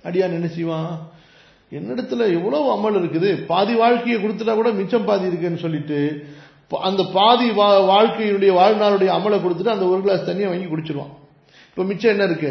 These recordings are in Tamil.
அடியான் என்ன செய்வான் என்னிடத்துல எவ்வளவு அமல் இருக்குது பாதி வாழ்க்கையை கொடுத்துட்டா கூட மிச்சம் பாதி இருக்குன்னு சொல்லிட்டு ப- அந்த பாதி வா- வாழ்க்கையுடைய வாழ்நாளுடைய அமலை கொடுத்துட்டு அந்த ஒரு கிளாஸ் தண்ணியை வாங்கி குடிச்சிருவான் இப்ப மிச்சம் என்ன இருக்கு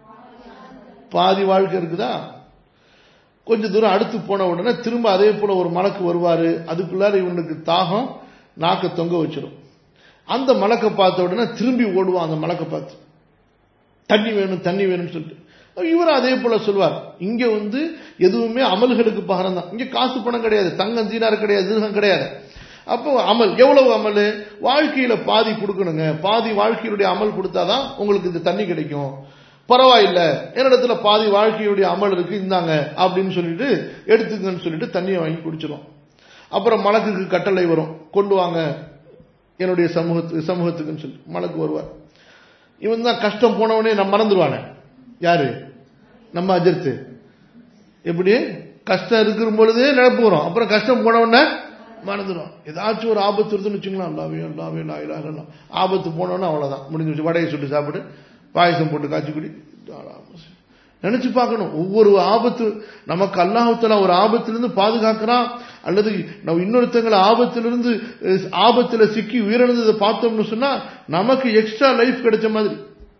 பாதி வாழ்க்கை இருக்குதா கொஞ்ச தூரம் அடுத்து போன உடனே திரும்ப அதே போல ஒரு மலக்கு வருவாரு அதுக்குள்ளார இவனுக்கு தாகம் நாக்க தொங்க வச்சிடும் அந்த மலக்கை பார்த்த உடனே திரும்பி ஓடுவான் அந்த மலக்கை பார்த்து தண்ணி வேணும் தண்ணி வேணும்னு சொல்லிட்டு இவர் அதே போல சொல்வார் இங்க வந்து எதுவுமே அமல்களுக்கு பகரம் தான் இங்க காசு பணம் கிடையாது தங்கம் தீனார் கிடையாது திருகம் கிடையாது அப்போ அமல் எவ்வளவு அமல் வாழ்க்கையில பாதி கொடுக்கணுங்க பாதி வாழ்க்கையுடைய அமல் கொடுத்தாதான் உங்களுக்கு இந்த தண்ணி கிடைக்கும் பரவாயில்ல என்னிடத்துல பாதி வாழ்க்கையுடைய அமல் இருக்கு இந்தாங்க அப்படின்னு சொல்லிட்டு எடுத்துக்கன்னு சொல்லிட்டு தண்ணியை வாங்கி குடிச்சிடும் அப்புறம் மலக்குக்கு கட்டளை வரும் கொண்டு வாங்க என்னுடைய சமூகத்து சமூகத்துக்குன்னு சொல்லி மலக்கு வருவார் இவன் தான் கஷ்டம் போனவனே நம்ம மறந்துடுவானே யாரு நம்ம அஜர்த்து எப்படி கஷ்டம் இருக்கிற பொழுதே நினைப்பு வரும் அப்புறம் கஷ்டம் போனவொடனே மறந்துடும் ஏதாச்சும் ஒரு ஆபத்து வருதுன்னு வச்சுங்களா அல்லாவே அல்லாவே லாயிலாக ஆபத்து போனோன்னு அவ்வளவுதான் முடிஞ்சு வச்சு வடையை சுட்டு சாப்பிடு பாயசம் போட்டு காய்ச்சி குடி நினைச்சு பார்க்கணும் ஒவ்வொரு ஆபத்து நமக்கு அல்லாஹத்துல ஒரு ஆபத்திலிருந்து பாதுகாக்கிறான் அல்லது நம்ம இன்னொருத்தங்களை ஆபத்திலிருந்து அஹ், ஆபத்துல சிக்கி உயிரிழந்ததை பார்த்தோம்னு சொன்னா நமக்கு எக்ஸ்ட்ரா லைஃப் கிடைச்ச மாதிரி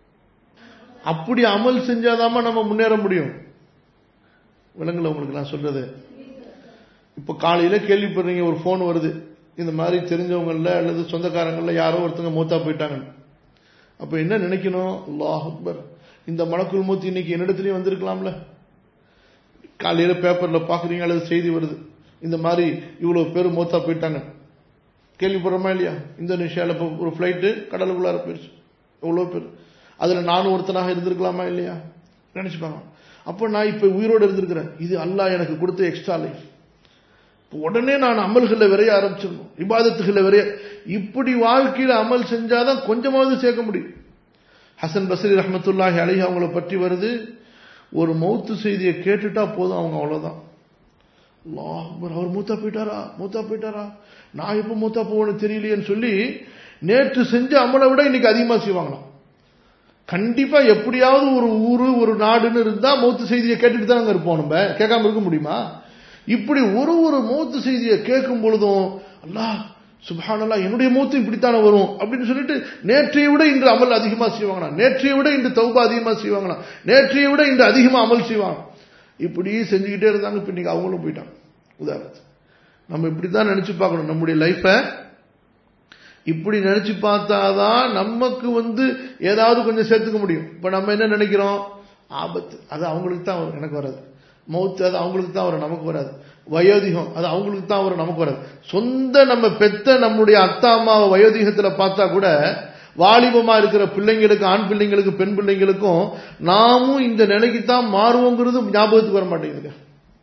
அப்படி அமல் செஞ்சாதாம நம்ம முன்னேற முடியும் விலங்குல உங்களுக்கு நான் சொல்றது இப்ப காலையில கேள்விப்படுறீங்க ஒரு ஃபோன் வருது இந்த மாதிரி தெரிஞ்சவங்கள அல்லது சொந்தக்காரங்கள்ல யாரோ ஒருத்தங்க மூத்தா போயிட்டாங்க அப்ப என்ன நினைக்கணும் அல்லாஹ் அக்பர் இந்த மலக்குள் மூத்து இன்னைக்கு என்னிடத்துலயும் வந்திருக்கலாம்ல காலையில பேப்பர்ல பாக்குறீங்க அல்லது செய்தி வருது இந்த மாதிரி இவ்வளவு பேர் மூத்தா போயிட்டாங்க கேள்விப்படுறோமா இல்லையா இந்தோனேஷியால இப்போ ஒரு ஃபிளைட்டு கடலுக்குள்ளார போயிருச்சு எவ்வளவு பேர் அதுல நானும் ஒருத்தனாக இருந்திருக்கலாமா இல்லையா நினைச்சுப்பாங்க அப்போ நான் இப்ப உயிரோடு இருந்திருக்கிறேன் இது அல்லாஹ் எனக்கு கொடுத்த எக்ஸ்ட்ரா லைஃப் உடனே நான் அமல்களை விரைய ஆரம்பிச்சிடணும் இபாதத்துகளை விரைய இப்படி வாழ்க்கையில அமல் செஞ்சாதான் கொஞ்சமாவது சேர்க்க முடியும் ஹசன் பஸ்ரி ரஹமத்துல்லாஹி அலைஹி அவங்கள பற்றி வருது ஒரு மௌத்து செய்தியை கேட்டுட்டா போதும் அவங்க அவ்வளவுதான் அல்லாஹ் அக்பர், அவர் மூத்தா போயிட்டாரா மூத்தா போயிட்டாரா நான் எப்ப மூத்தா போவேன்னு தெரியலையேன்னு சொல்லி நேற்று செஞ்ச அமலை விட இன்னைக்கு அதிகமா செய்வாங்களாம் கண்டிப்பா எப்படியாவது ஒரு ஊரு ஒரு நாடுன்னு இருந்தா மௌத்து செய்தியை கேட்டுட்டு தான் அங்க இருப்போம் நம்ம கேட்காம இருக்க முடியுமா இப்படி ஒரு ஒரு மௌத்து செய்தியை கேட்கும் பொழுதும் அல்லாஹ் சுப்ஹானல்லாஹ் என்னுடைய மௌத்து இப்படித்தானே வரும் அப்படின்னு சொல்லிட்டு நேற்றைய விட இன்று அமல் அதிகமா செய்வாங்கண்ணா நேற்றைய விட இன்று தௌபா அதிகமா செய்வாங்கண்ணா நேற்றைய விட இன்று அதிகமா அமல் செய்வாங்க இப்படி செஞ்சுக்கிட்டே இருந்தாங்க இப்ப இன்னைக்கு அவங்களும் போயிட்டாங்க உதாரணத்துக்கு நம்ம இப்படித்தான் நினைச்சு பார்க்கணும் நம்முடைய லைஃபை இப்படி நினைச்சு பார்த்தாதான் நமக்கு வந்து ஏதாவது கொஞ்சம் சேர்த்துக்க முடியும் இப்ப நம்ம என்ன நினைக்கிறோம் ஆபத்து அது அவங்களுக்கு தான் வரும் எனக்கு வராது மௌத்து அது அவங்களுக்கு தான் வரும் நமக்கு வராது வயோதிகம் அது அவங்களுக்கு தான் வரும் நமக்கு வராது சொந்த நம்ம பெத்த நம்முடைய அத்தா அம்மாவை வயோதிகத்துல பார்த்தா கூட வாலிபமா இருக்கிற பிள்ளைங்களுக்கு ஆண் பிள்ளைங்களுக்கு பெண் பிள்ளைங்களுக்கும் நாமும் இந்த நிலைக்கு தான் மாறுவோங்கிறது ஞாபகத்துக்கு வர மாட்டேங்குதுங்க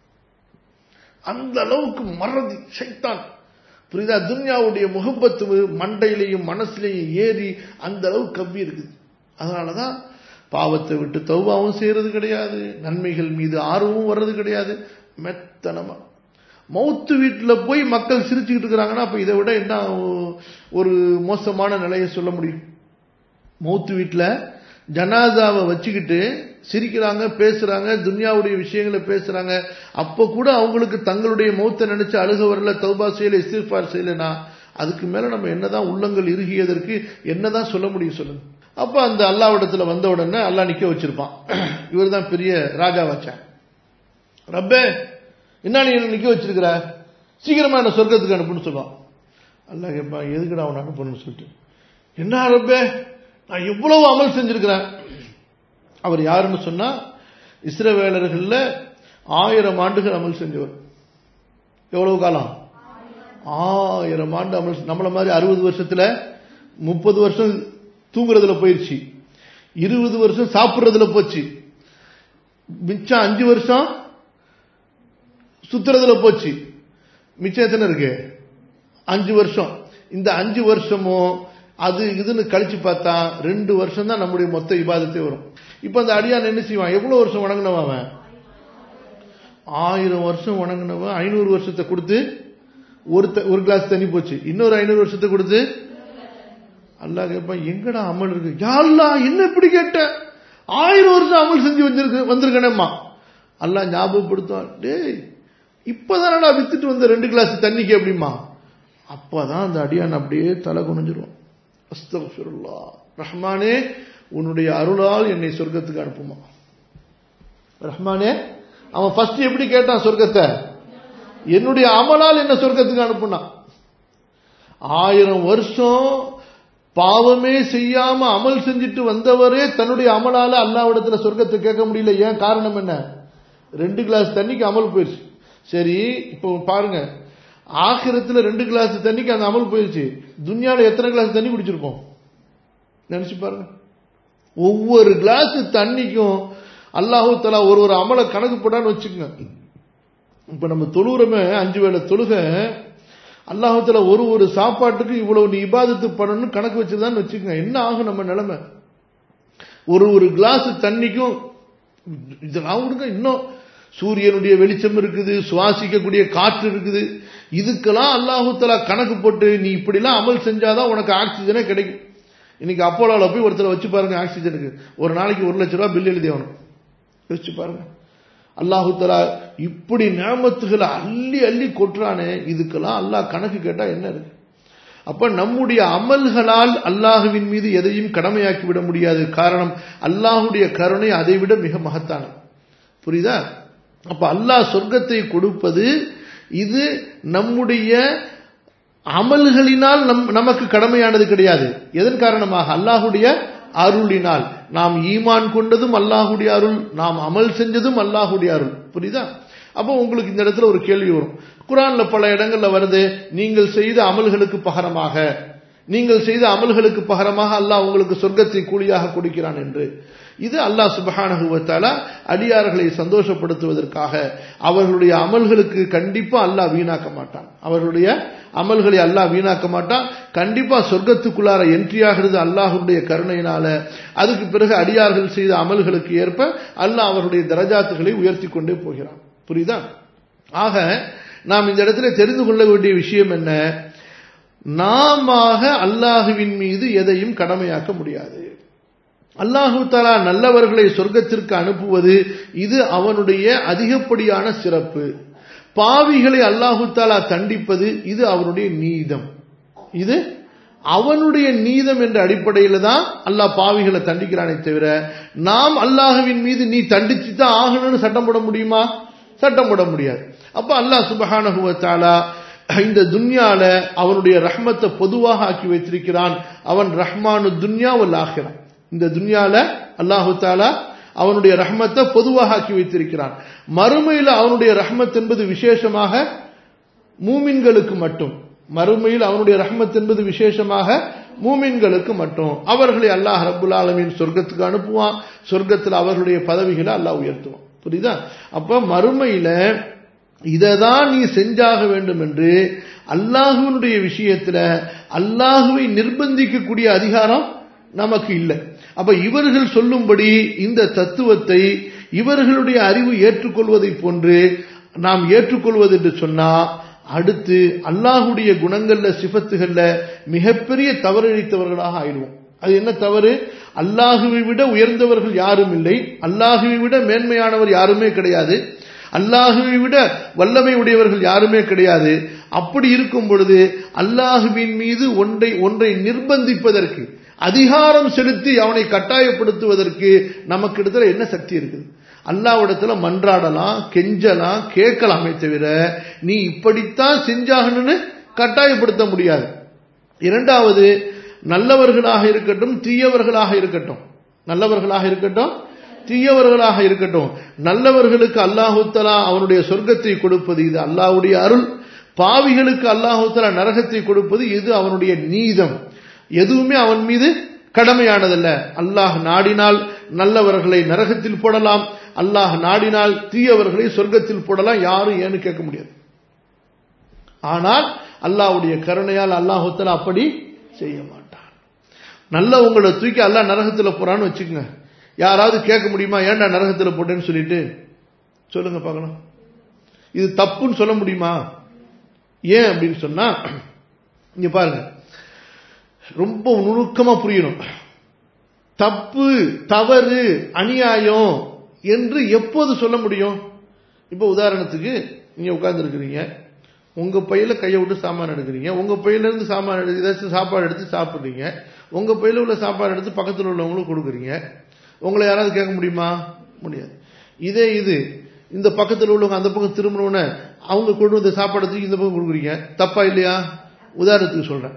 அந்த அளவுக்கு மறதி சைத்தான் புரியுதா துன்யாவுடைய முகப்பத்து மண்டையிலையும் மனசுலையும் ஏறி அந்த அளவு கவ்வி இருக்குது அதனாலதான் பாவத்தை விட்டு தௌபாவும் செய்யறது கிடையாது நன்மைகள் மீது ஆர்வமும் வர்றது கிடையாது மெத்தனமா மௌத்து வீட்டில் போய் மக்கள் சிரிச்சுக்கிட்டு இருக்கிறாங்கன்னா அப்ப இதை விட என்ன ஒரு மோசமான நிலையை சொல்ல முடியும் மௌத்து வீட்டில் ஜனாதாவை வச்சுக்கிட்டு சிரிக்கிறாங்க பேசுறாங்க துன்யாவுடைய விஷயங்களை பேசுறாங்க அப்ப கூட அவங்களுக்கு தங்களுடைய மௌத்தை நினைச்சு அழுக வரல தௌபா செய்யல இஸ்திஃபார் செய்யலனா அதுக்கு மேல நம்ம என்னதான் உள்ளங்கள் இறுகியதற்கு என்னதான் சொல்ல முடியும் சொல்லுங்க அப்ப அந்த அல்லாவிடத்துல வந்த உடனே அல்லா நிக்க வச்சிருப்பான் இவர் தான் பெரிய ராஜாவாச்சான் ரப்பே என்ன நீ என்ன நிக்க வச்சிருக்கிற சீக்கிரமா என்ன சொர்க்கத்துக்கு அனுப்புன்னு சொல்லுவான் அல்லா கேட்பான் எதுக்குடா அவன் அனுப்பணும்னு சொல்லிட்டு என்ன ரப்பே நான் எவ்வளவு அமல் செஞ்சிருக்கிறேன் அவர் யாருன்னு சொன்னா இஸ்ரவேலர்கள்ல ஆயிரம் ஆண்டுகள் அமல் செஞ்சவர் எவ்வளவு காலம் ஆயிரம் ஆண்டு அமல் நம்மள மாதிரி அறுபது வருஷத்துல முப்பது வருஷம் தூங்குறதுல போயிருச்சு இருபது வருஷம் சாப்பிடுறதுல போச்சு மிச்சம் அஞ்சு வருஷம் சுத்துறதுல போச்சு மிச்சம் எத்தனை இருக்கு அஞ்சு வருஷம் இந்த அஞ்சு வருஷமும் அது இதுன்னு கழிச்சு பார்த்தா ரெண்டு வருஷம் தான் நம்முடைய மொத்த இபாதத்தை வரும் இப்ப அந்த அடியான் என்ன செய்வான் எவ்வளவு வருஷம் வணங்கினவன் அவன் ஆயிரம் வருஷம் வணங்கினவன் ஐநூறு வருஷத்தை கொடுத்து ஒரு ஒரு கிளாஸ் தண்ணி போச்சு இன்னொரு ஐநூறு வருஷத்தை கொடுத்து அல்லா கேட்பான் எங்கடா அமல் இருக்கு யாருலா என்ன இப்படி கேட்ட ஆயிரம் வருஷம் அமல் செஞ்சு வந்திருக்கு வந்திருக்கேனேம்மா அல்லாஹ் ஞாபகப்படுத்துவான் டேய் இப்பதானடா வித்துட்டு வந்த ரெண்டு கிளாஸ் தண்ணிக்கு எப்படிமா அப்பதான் அந்த அடியான் அப்படியே தலை குனிஞ்சிரும் அஸ்தகுல்லா ரஹ்மானே உன்னுடைய அருளால் என்னை சொர்க்கத்துக்கு அனுப்புமா ரஹ்மானே அவன் ஃபர்ஸ்ட் எப்படி கேட்டான் சொர்க்கத்தை என்னுடைய அமலால் என்ன சொர்க்கத்துக்கு அனுப்புனான் ஆயிரம் வருஷம் பாவமே செய்யாம அமல் செஞ்சுட்டு வந்தவரே தன்னுடைய அமலால அல்லாவிடத்துல சொர்க்கத்தை கேட்க முடியல ஏன் காரணம் என்ன ரெண்டு கிளாஸ் தண்ணிக்கு அமல் போயிருச்சு சரி இப்போ பாருங்க ஆகிரத்துல ரெண்டு கிளாஸ் தண்ணிக்கு அந்த அமல் போயிருச்சு துன்யால எத்தனை கிளாஸ் தண்ணி குடிச்சிருப்போம் நினைச்சு பாருங்க ஒவ்வொரு கிளாஸ் தண்ணிக்கும் அல்லாஹு தலா ஒரு ஒரு அமலை கணக்கு போட்டான்னு வச்சுக்கோங்க இப்ப நம்ம தொழுகிறோமே அஞ்சு வேளை தொழுக அல்லாஹத்துல ஒரு ஒரு சாப்பாட்டுக்கு இவ்வளவு நீ இபாதத்து பண்ணணும்னு கணக்கு வச்சுதான் வச்சுக்கோங்க என்ன ஆகும் நம்ம நிலைமை ஒரு ஒரு கிளாஸ் தண்ணிக்கும் இதெல்லாம் விடுங்க இன்னும் சூரியனுடைய வெளிச்சம் இருக்குது சுவாசிக்கக்கூடிய காற்று இருக்குது இதுக்கெல்லாம் அல்லாஹு தலா கணக்கு போட்டு நீ இப்படிலாம் அமல் செஞ்சாதான் உனக்கு ஆக்சிஜனே கிடைக்கும் இன்னைக்கு அப்போலோவில் போய் ஒருத்தரை வச்சு பாருங்க ஆக்சிஜனுக்கு ஒரு நாளைக்கு ஒரு லட்ச ரூபா பில் எழுதி ஆகணும் யோசிச்சு பாருங்க அல்லாஹு தலா இப்படி நேமத்துகளை அள்ளி அள்ளி கொட்டுறானே இதுக்கெல்லாம் அல்லாஹ் கணக்கு கேட்டா என்ன இருக்கு அப்ப நம்முடைய அமல்களால் அல்லாஹுவின் மீது எதையும் கடமையாக்கி விட முடியாது காரணம் அல்லாஹுடைய கருணை அதை விட மிக மகத்தானது புரியுதா அப்ப அல்லாஹ் சொர்க்கத்தை கொடுப்பது இது நம்முடைய அமல்களினால் நம் நமக்கு கடமையானது கிடையாது எதன் காரணமாக அல்லாஹுடைய அருளினால் நாம் ஈமான் கொண்டதும் அல்லாஹுடைய அருள் நாம் அமல் செஞ்சதும் அல்லாஹுடைய அருள் புரியுதா அப்போ உங்களுக்கு இந்த இடத்துல ஒரு கேள்வி வரும் குரான்ல பல இடங்கள்ல வருது நீங்கள் செய்த அமல்களுக்கு பகரமாக நீங்கள் செய்த அமல்களுக்கு பகரமாக அல்லாஹ் உங்களுக்கு சொர்க்கத்தை கூலியாக கொடுக்கிறான் என்று இது அல்லாஹ் சுபஹானகுவத்தால அடியார்களை சந்தோஷப்படுத்துவதற்காக அவர்களுடைய அமல்களுக்கு கண்டிப்பா அல்லாஹ் வீணாக்க மாட்டான் அவர்களுடைய அமல்களை அல்லாஹ் வீணாக்க மாட்டான் கண்டிப்பா சொர்க்கத்துக்குள்ளார என்ட்ரி ஆகிறது அல்லாஹுடைய கருணையினால அதுக்கு பிறகு அடியார்கள் செய்த அமல்களுக்கு ஏற்ப அல்லாஹ் அவருடைய தரஜாத்துகளை உயர்த்தி கொண்டே போகிறான் புரியுதா ஆக நாம் இந்த இடத்துல தெரிந்து கொள்ள வேண்டிய விஷயம் என்ன நாம அல்லாஹுவின் மீது எதையும் கடமையாக்க முடியாது அல்லாஹு தாலா நல்லவர்களை சொர்க்கத்திற்கு அனுப்புவது இது அவனுடைய அதிகப்படியான சிறப்பு பாவிகளை அல்லாஹு தாலா தண்டிப்பது இது அவனுடைய நீதம் இது அவனுடைய நீதம் என்ற அடிப்படையில் தான் அல்லாஹ் பாவிகளை தண்டிக்கிறானே தவிர நாம் அல்லாஹுவின் மீது நீ தண்டிச்சு தான் ஆகணும்னு சட்டம் போட முடியுமா சட்டம் போட முடியாது அப்ப அல்லாஹ் சுபஹானகுவத்தாலா இந்த துன்யால அவனுடைய ரஹ்மத்தை பொதுவாக ஆக்கி வைத்திருக்கிறான் அவன் ரஹ்மானு துன்யா ஆகிறான் இந்த துன்யால அல்லாஹு தாலா அவனுடைய ரஹ்மத்தை பொதுவாக ஆக்கி வைத்திருக்கிறான் மறுமையில் அவனுடைய ரஹ்மத் என்பது விசேஷமாக மூமின்களுக்கு மட்டும் மறுமையில் அவனுடைய ரஹ்மத் என்பது விசேஷமாக மூமின்களுக்கு மட்டும் அவர்களை அல்லாஹ் ரபுல் ஆலமின் சொர்க்கத்துக்கு அனுப்புவான் சொர்க்கத்தில் அவர்களுடைய பதவிகளை அல்லாஹ் உயர்த்துவான் புரியுதா அப்ப மறுமையில இதைதான் நீ செஞ்சாக வேண்டும் என்று அல்லாஹுவனுடைய விஷயத்துல அல்லாஹுவை நிர்பந்திக்கக்கூடிய அதிகாரம் நமக்கு இல்லை அப்ப இவர்கள் சொல்லும்படி இந்த தத்துவத்தை இவர்களுடைய அறிவு ஏற்றுக்கொள்வதை போன்று நாம் ஏற்றுக்கொள்வது என்று சொன்னா அடுத்து அல்லாஹுடைய குணங்கள்ல சிபத்துகள்ல மிகப்பெரிய தவறழித்தவர்களாக ஆயிடுவோம் அது என்ன தவறு அல்லாஹுவை விட உயர்ந்தவர்கள் யாரும் இல்லை அல்லாஹுவை விட மேன்மையானவர் யாருமே கிடையாது அல்லாஹுவை விட வல்லமை உடையவர்கள் யாருமே கிடையாது அப்படி இருக்கும் பொழுது அல்லாஹுவின் மீது ஒன்றை ஒன்றை நிர்பந்திப்பதற்கு அதிகாரம் செலுத்தி அவனை கட்டாயப்படுத்துவதற்கு நமக்கு இடத்துல என்ன சக்தி இருக்குது அல்லாவிடத்துல மன்றாடலாம் கெஞ்சலாம் கேட்கலாமே தவிர நீ இப்படித்தான் செஞ்சாகணும்னு கட்டாயப்படுத்த முடியாது இரண்டாவது நல்லவர்களாக இருக்கட்டும் தீயவர்களாக இருக்கட்டும் நல்லவர்களாக இருக்கட்டும் தீயவர்களாக இருக்கட்டும் நல்லவர்களுக்கு அல்லாஹுத்தலா அவனுடைய சொர்க்கத்தை கொடுப்பது இது அல்லாஹுடைய அருள் பாவிகளுக்கு அல்லாஹுத்தலா நரகத்தை கொடுப்பது இது அவனுடைய நீதம் எதுவுமே அவன் மீது கடமையானதல்ல அல்லாஹ் நாடினால் நல்லவர்களை நரகத்தில் போடலாம் அல்லாஹ் நாடினால் தீயவர்களை சொர்க்கத்தில் போடலாம் யாரும் ஏன்னு கேட்க முடியாது ஆனால் அல்லாஹுடைய கருணையால் அல்லாஹுத்தலா அப்படி செய்ய மாட்டான் நல்லவங்களை தூக்கி அல்லாஹ் நரகத்தில் போறான்னு வச்சுக்கோங்க யாராவது கேட்க முடியுமா ஏன்டா நரகத்தில் போட்டேன்னு சொல்லிட்டு சொல்லுங்க பார்க்கலாம் இது தப்புன்னு சொல்ல முடியுமா ஏன் அப்படின்னு சொன்னா இங்க பாருங்க ரொம்ப நுணுக்கமா புரியணும் தப்பு தவறு அநியாயம் என்று எப்போது சொல்ல முடியும் இப்போ உதாரணத்துக்கு நீங்க உட்கார்ந்து இருக்கிறீங்க உங்க பையில கையை விட்டு சாமான் எடுக்கிறீங்க உங்க பையில இருந்து சாமான் எடுத்து ஏதாச்சும் சாப்பாடு எடுத்து சாப்பிடுறீங்க உங்க பையில உள்ள சாப்பாடு எடுத்து பக்கத்தில் உள்ளவங்களுக்கு கொடுக்குறீங்க உங்களை யாராவது கேட்க முடியுமா முடியாது இதே இது இந்த பக்கத்தில் உள்ளவங்க அந்த பக்கம் திரும்பணும்னு அவங்க கொண்டு வந்த சாப்பாடு தூக்கி இந்த பக்கம் கொடுக்குறீங்க தப்பா இல்லையா உதாரணத்துக்கு சொல்றேன்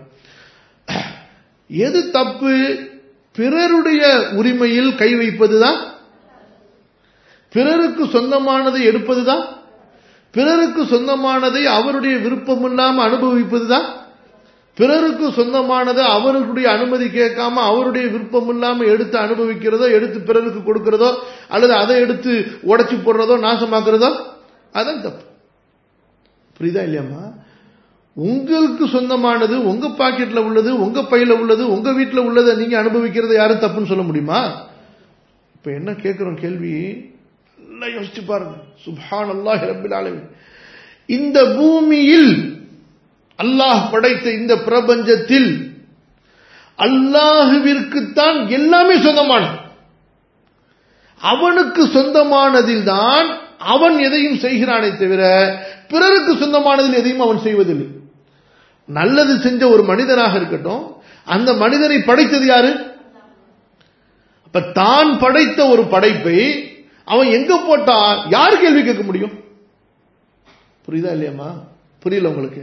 எது தப்பு பிறருடைய உரிமையில் கை வைப்பதுதான் பிறருக்கு சொந்தமானதை எடுப்பதுதான் பிறருக்கு சொந்தமானதை அவருடைய விருப்பம் இல்லாம அனுபவிப்பதுதான் பிறருக்கு சொந்தமானதை அவர்களுடைய அனுமதி கேட்காம அவருடைய விருப்பம் இல்லாம எடுத்து அனுபவிக்கிறதோ எடுத்து பிறருக்கு கொடுக்கிறதோ அல்லது அதை எடுத்து உடைச்சு போடுறதோ நாசமாக்குறதோ அதான் தப்பு புரியுதா இல்லையாம்மா உங்களுக்கு சொந்தமானது உங்க பாக்கெட்ல உள்ளது உங்க பையில உள்ளது உங்க வீட்டுல உள்ளதை நீங்க அனுபவிக்கிறத யாரும் தப்புன்னு சொல்ல முடியுமா இப்ப என்ன கேட்கிறோம் கேள்வி நல்லா யோசிச்சு பாருங்க சுபான் அல்லாஹ் ரபில் ஆலமின் இந்த பூமியில் அல்லாஹ் படைத்த இந்த பிரபஞ்சத்தில் அல்லாஹுவிற்குத்தான் எல்லாமே சொந்தமானது அவனுக்கு சொந்தமானதில் தான் அவன் எதையும் செய்கிறானே தவிர பிறருக்கு சொந்தமானதில் எதையும் அவன் செய்வதில்லை நல்லது செஞ்ச ஒரு மனிதனாக இருக்கட்டும் அந்த மனிதனை படைத்தது யாரு அப்ப தான் படைத்த ஒரு படைப்பை அவன் எங்க போட்டா யார் கேள்வி கேட்க முடியும் புரியுதா இல்லையாம்மா புரியல உங்களுக்கு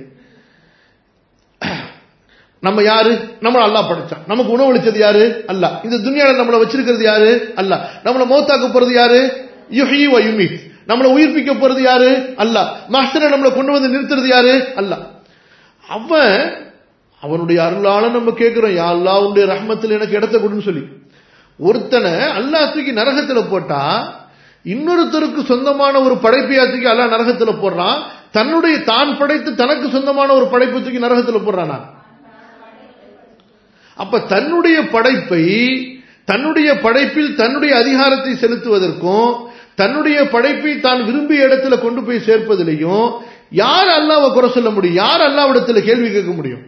நம்ம யாரு நம்ம அல்லா படைச்சான் நமக்கு உணவளிச்சது யாரு அல்ல இந்த துனியால நம்மளை வச்சிருக்கிறது யாரு அல்ல நம்மளை மௌத்தாக்க போறது யாரு யுஹி வ யுமீத் நம்மளை உயிர்ப்பிக்க போறது யாரு அல்ல மாஸ்டரை நம்மளை கொண்டு வந்து நிறுத்துறது யாரு அல்ல அவன் அவனுடைய அருளால நம்ம கேட்கிறோம் யா அல்லா உன்னுடைய ரஹ்மத்தில் எனக்கு இடத்த கொடுன்னு சொல்லி ஒருத்தனை அல்லா தூக்கி நரகத்துல போட்டா இன்னொருத்தருக்கு சொந்தமான ஒரு படைப்பையா தூக்கி அல்லா நரகத்துல போடுறான் தன்னுடைய தான் படைத்து தனக்கு சொந்தமான ஒரு படைப்பை தூக்கி நரகத்துல போடுறானா அப்ப தன்னுடைய படைப்பை தன்னுடைய படைப்பில் தன்னுடைய அதிகாரத்தை செலுத்துவதற்கும் தன்னுடைய படைப்பை தான் விரும்பிய இடத்துல கொண்டு போய் சேர்ப்பதிலையும் யார் அல்லாவை குறை சொல்ல முடியும் யார் அல்லாவிடத்துல கேள்வி கேட்க முடியும்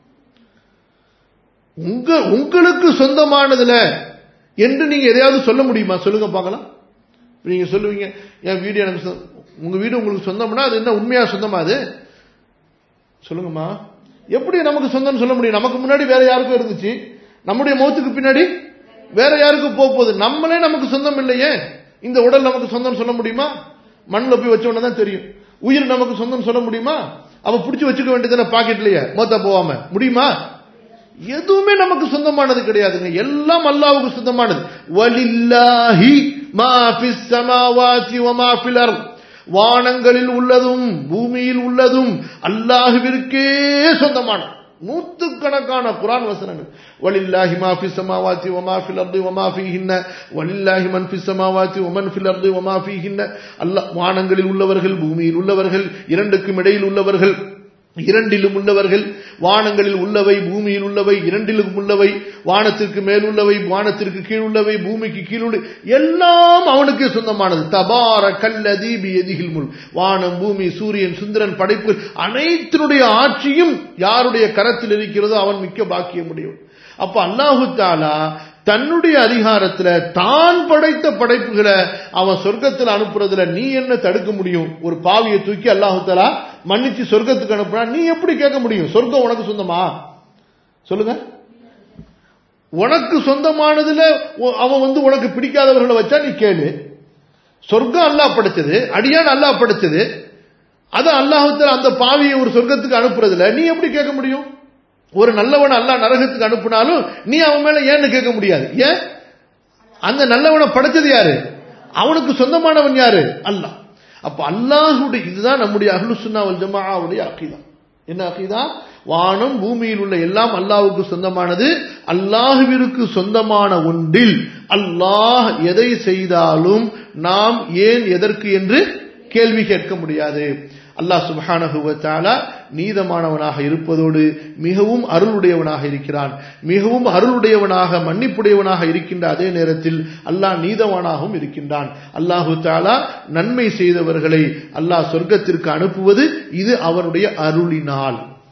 உங்க உங்களுக்கு சொந்தமானதுல என்று நீங்க எதையாவது சொல்ல முடியுமா சொல்லுங்க பார்க்கலாம் நீங்க சொல்லுவீங்க என் வீடு எனக்கு உங்க வீடு உங்களுக்கு சொந்தம்னா அது என்ன உண்மையா சொந்தமா அது சொல்லுங்கம்மா எப்படி நமக்கு சொந்தம் சொல்ல முடியும் நமக்கு முன்னாடி வேற யாருக்கும் இருந்துச்சு நம்முடைய மௌத்துக்கு பின்னாடி வேற யாருக்கும் போக போகுது நம்மளே நமக்கு சொந்தம் இல்லையே இந்த உடல் நமக்கு சொந்தம் சொல்ல முடியுமா மண்ணில் போய் வச்ச உடனே தான் தெரியும் உயிர் நமக்கு சொந்தம் சொல்ல முடியுமா அவ பிடிச்சி வச்சுக்க வேண்டியதானே பாக்கெட்லயே மொத்த போவாம முடியுமா எதுவுமே நமக்கு சொந்தமானது கிடையாதுங்க எல்லாம் அல்லாவுக்கு சொந்தமானது வலில்லாஹி மா ஃபிஸ் ஸமாவாதி வ மா ஃபில் அர்த் வானங்களில் உள்ளதும் பூமியில் உள்ளதும் அல்லாஹுவிற்கே சொந்தமான நூத்துக்கணக்கான குரான் வசனங்கள் வலில்லாஹி மா ஃபிஸ் ஸமாவாதி வ மா ஃபில் அர்தி வ மா ஃபீஹின்ன வலில்லாஹி மன் ஃபிஸ் ஸமாவாதி வ மன் ஃபில் அர்தி வ மா ஃபீஹின்ன அல்லாஹ் வானங்களில் உள்ளவர்கள் பூமியில் உள்ளவர்கள் இரண்டுக்கும் இடையில் உள்ளவர்கள் இரண்டிலும் உள்ளவர்கள் வானங்களில் உள்ளவை பூமியில் உள்ளவை இரண்டிலும் உள்ளவை வானத்திற்கு மேல் உள்ளவை வானத்திற்கு கீழ் உள்ளவை பூமிக்கு கீழ் உள்ள எல்லாம் அவனுக்கு சொந்தமானது தபார கல்ல தீபி எதிகில் முள் வானம் பூமி சூரியன் சுந்தரன் படைப்பு அனைத்தினுடைய ஆட்சியும் யாருடைய கரத்தில் இருக்கிறதோ அவன் மிக்க பாக்கியமுடையவன் அப்ப அல்லாஹு தாலா தன்னுடைய அதிகாரத்துல தான் படைத்த படைப்புகளை அவன் சொர்க்கத்தில் அனுப்புறதுல நீ என்ன தடுக்க முடியும் ஒரு பாவியை தூக்கி அல்லாஹு தாலா மன்னிச்சு சொர்க்கத்துக்கு அனுப்புறா நீ எப்படி கேட்க முடியும் சொர்க்கம் உனக்கு சொந்தமா சொல்லுங்க உனக்கு சொந்தமானதுல அவன் வந்து உனக்கு பிடிக்காதவர்களை வச்சா நீ கேளு சொர்க்கம் அல்லாஹ் படைச்சது அடியான் அல்லாஹ் படைச்சது அது அல்லாஹத்துல அந்த பாவியை ஒரு சொர்க்கத்துக்கு அனுப்புறதுல நீ எப்படி கேட்க முடியும் ஒரு நல்லவன் அல்லா நரகத்துக்கு அனுப்புனாலும் நீ அவன் மேல ஏன்னு கேட்க முடியாது ஏன் அந்த நல்லவனை படைச்சது யாரு அவனுக்கு சொந்தமானவன் யாரு அல்லாஹ் அப்ப அல்லாஹுடைய இதுதான் நம்முடைய அஹ்லு சுன்னாவல் ஜமாவுடைய அகீதா என்ன அகீதா வானம் பூமியில் உள்ள எல்லாம் அல்லாஹுக்கு சொந்தமானது அல்லாஹுவிற்கு சொந்தமான ஒன்றில் அல்லாஹ் எதை செய்தாலும் நாம் ஏன் எதற்கு என்று கேள்வி கேட்க முடியாது அல்லாஹ் சுபஹானஹுவத்தாலா நீதமானவனாக இருப்பதோடு மிகவும் அருளுடையவனாக இருக்கிறான் மிகவும் அருளுடையவனாக மன்னிப்புடையவனாக இருக்கின்ற அதே நேரத்தில் அல்லாஹ் நீதவானாகவும் இருக்கின்றான் அல்லாஹு தாலா நன்மை செய்தவர்களை அல்லாஹ் சொர்க்கத்திற்கு அனுப்புவது இது அவனுடைய அருளினால்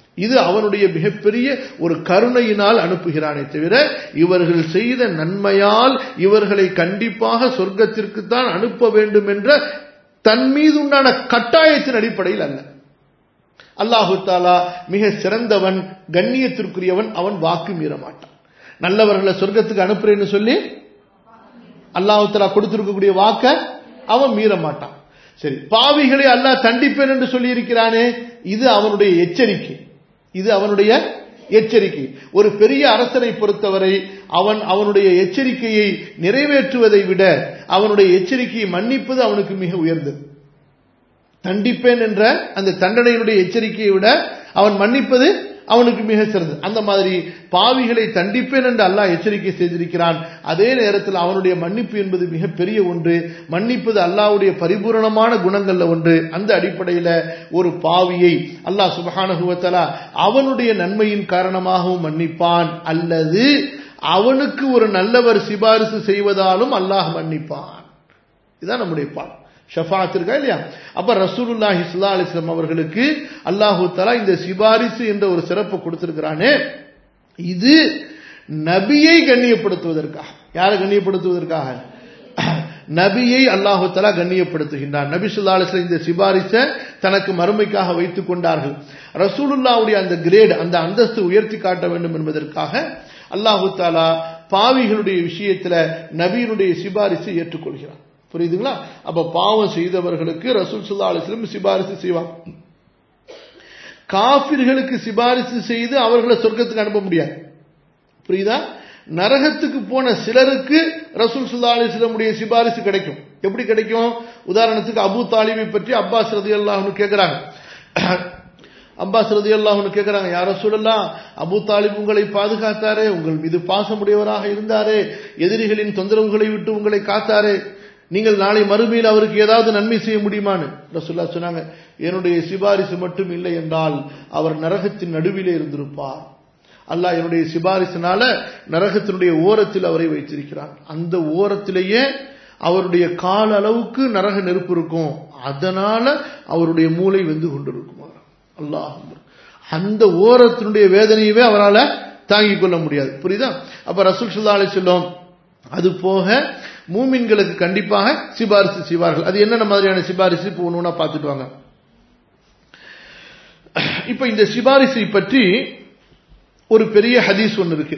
இது அவனுடைய மிகப்பெரிய ஒரு கருணையினால் அனுப்புகிறானே தவிர இவர்கள் செய்த நன்மையால் இவர்களை கண்டிப்பாக சொர்க்கத்திற்கு தான் அனுப்ப வேண்டும் என்ற தன் மீது உண்டான கட்டாயத்தின் அடிப்படையில் அல்ல அல்லாஹு தாலா மிக சிறந்தவன் கண்ணியத்திற்குரியவன் அவன் வாக்கு மீற மாட்டான் நல்லவர்களை சொர்க்கத்துக்கு அனுப்புறேன்னு சொல்லி அல்லாஹு தாலா கொடுத்திருக்கக்கூடிய வாக்க அவன் மீற மாட்டான் சரி பாவிகளை அல்லாஹ் தண்டிப்பேன் என்று சொல்லி இருக்கிறானே இது அவனுடைய எச்சரிக்கை இது அவனுடைய எச்சரிக்கை ஒரு பெரிய அரசனை பொறுத்தவரை அவன் அவனுடைய எச்சரிக்கையை நிறைவேற்றுவதை விட அவனுடைய எச்சரிக்கையை மன்னிப்பது அவனுக்கு மிக உயர்ந்தது தண்டிப்பேன் என்ற அந்த தண்டனையினுடைய எச்சரிக்கையை விட அவன் மன்னிப்பது அவனுக்கு மிக சிறந்தது அந்த மாதிரி பாவிகளை தண்டிப்பேன் என்று அல்லாஹ் எச்சரிக்கை செய்திருக்கிறான் அதே நேரத்தில் அவனுடைய மன்னிப்பு என்பது மிக பெரிய ஒன்று மன்னிப்பது அல்லாஹ்வுடைய பரிபூரணமான குணங்கள்ல ஒன்று அந்த அடிப்படையில ஒரு பாவியை அல்லாஹ் சுபஹானஹுவத்தலா அவனுடைய நன்மையின் காரணமாகவும் மன்னிப்பான் அல்லது அவனுக்கு ஒரு நல்லவர் சிபாரிசு செய்வதாலும் அல்லாஹ் மன்னிப்பான் இதுதான் நம்முடைய பாடம் ஷஃபாத் இருக்கா இல்லையா அப்ப ரசூலுல்லாஹி ஸல்லல்லாஹு அலைஹி வஸல்லம் அவர்களுக்கு அல்லாஹு தஆலா இந்த சிபாரிசு என்ற ஒரு சிறப்பு கொடுத்திருக்கிறானே இது நபியை கண்ணியப்படுத்துவதற்காக யாரை கண்ணியப்படுத்துவதற்காக நபியை அல்லாஹு தலா கண்ணியப்படுத்துகின்றார் நபி சொல்லா அலிஸ்லாம் இந்த சிபாரிசை தனக்கு மறுமைக்காக வைத்துக் கொண்டார்கள் ரசூலுல்லாவுடைய அந்த கிரேட் அந்த அந்தஸ்து உயர்த்தி காட்ட வேண்டும் என்பதற்காக அல்லாஹு தாலா பாவிகளுடைய விஷயத்துல நபியினுடைய சிபாரிசை ஏற்றுக்கொள்கிறார் புரியுதுங்களா அப்ப பாவம் செய்தவர்களுக்கு ரசூல் சுல்லா அலிஸ்லம் சிபாரிசு செய்வாங்க காபிர்களுக்கு சிபாரிசு செய்து அவர்களை சொர்க்கத்துக்கு அனுப்ப முடியாது புரியுதா நரகத்துக்கு போன சிலருக்கு ரசூல் சுல்லா அலிஸ்லமுடைய சிபாரிசு கிடைக்கும் எப்படி கிடைக்கும் உதாரணத்துக்கு அபு தாலிபை பற்றி அப்பாஸ் ரதி அல்லாஹ்னு கேட்கிறாங்க அப்பாஸ் ரதி அல்லாஹ்னு கேட்கிறாங்க யார சொல்லலாம் அபு தாலிப் உங்களை பாதுகாத்தாரே உங்கள் மீது பாசமுடையவராக இருந்தாரே எதிரிகளின் தொந்தரவுகளை விட்டு உங்களை காத்தாரே நீங்கள் நாளை மறுமையில் அவருக்கு ஏதாவது நன்மை செய்ய முடியுமான்னு ரசுல்லா சொன்னாங்க என்னுடைய சிபாரிசு மட்டும் இல்லை என்றால் அவர் நரகத்தின் நடுவிலே இருந்திருப்பார் அல்லாஹ் என்னுடைய சிபாரிசினால நரகத்தினுடைய ஓரத்தில் அவரை வைத்திருக்கிறார் அந்த ஓரத்திலேயே அவருடைய கால அளவுக்கு நரக நெருப்பு இருக்கும் அதனால அவருடைய மூளை வெந்து கொண்டிருக்குமா அல்லாஹ் அந்த ஓரத்தினுடைய வேதனையவே அவரால் தாங்கிக் கொள்ள முடியாது புரியுதா அப்ப ரசூல் சுல்லா அலி சொல்லும் அது போக மூமின்களுக்கு கண்டிப்பாக சிபாரிசு செய்வார்கள் அது என்னென்ன மாதிரியான சிபாரிசு இப்போ ஒன்று பார்த்துட்டு வாங்க இப்ப இந்த சிபாரிசை பற்றி ஒரு பெரிய ஹதீஸ் ஒன்று இருக்கு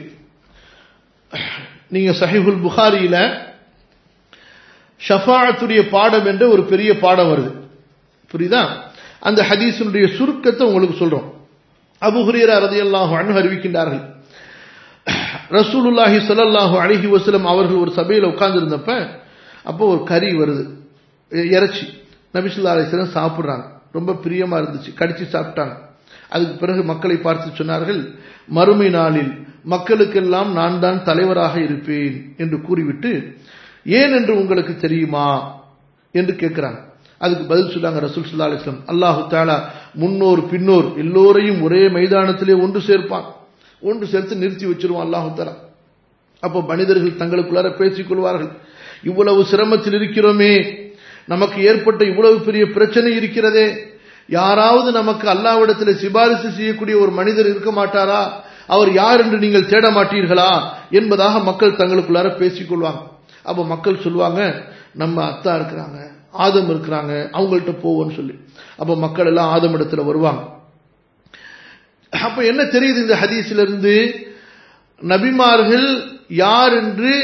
நீங்க சஹிஹுல் புகாரியில ஷஃபாத்துடைய பாடம் என்ற ஒரு பெரிய பாடம் வருது புரியுதா அந்த ஹதீஸினுடைய சுருக்கத்தை உங்களுக்கு சொல்றோம் அபு ஹுரேரா ரதியல்லாஹு அன்ஹு அறிவிக்கின்றார்கள் ரசூலுல்லாஹி ஸல்லல்லாஹு அலைஹி வஸல்லம் அவர்கள் ஒரு சபையில் உட்கார்ந்திருந்தப்ப அப்போ ஒரு கறி வருது இறைச்சி நபி ஸல்லல்லாஹு அலைஹி வஸல்லம் சாப்பிடுறாங்க ரொம்ப பிரியமா இருந்துச்சு கடிச்சு சாப்பிட்டாங்க அதுக்கு பிறகு மக்களை பார்த்து சொன்னார்கள் மறுமை நாளில் மக்களுக்கெல்லாம் நான் தான் தலைவராக இருப்பேன் என்று கூறிவிட்டு ஏன் என்று உங்களுக்கு தெரியுமா என்று கேட்கிறாங்க அதுக்கு பதில் சொல்லாங்க ரசூல் சுல்லா அலிஸ்லாம் அல்லாஹு தாலா முன்னோர் பின்னோர் எல்லோரையும் ஒரே மைதானத்திலே ஒன்று சேர்ப்பான் ஒன்று சேர்த்து நிறுத்தி வச்சிருவான் அல்லாஹு தாலா அப்போ மனிதர்கள் தங்களுக்குள்ளார பேசிக் கொள்வார்கள் இவ்வளவு சிரமத்தில் இருக்கிறோமே நமக்கு ஏற்பட்ட இவ்வளவு பெரிய பிரச்சனை இருக்கிறதே யாராவது நமக்கு அல்லாவிடத்தில் சிபாரிசு செய்யக்கூடிய ஒரு மனிதர் இருக்க மாட்டாரா அவர் யார் என்று நீங்கள் தேட மாட்டீர்களா என்பதாக மக்கள் தங்களுக்குள்ளார பேசிக் கொள்வாங்க அப்ப மக்கள் சொல்லுவாங்க நம்ம அத்தா இருக்கிறாங்க ஆதம் இருக்கிறாங்க அவங்கள்ட்ட போவோம்னு சொல்லி அப்ப மக்கள் எல்லாம் ஆதம் இடத்துல வருவாங்க அப்ப என்ன தெரியுது இந்த ஹதீஸ்ல இருந்து நபிமார்கள் யார் என்று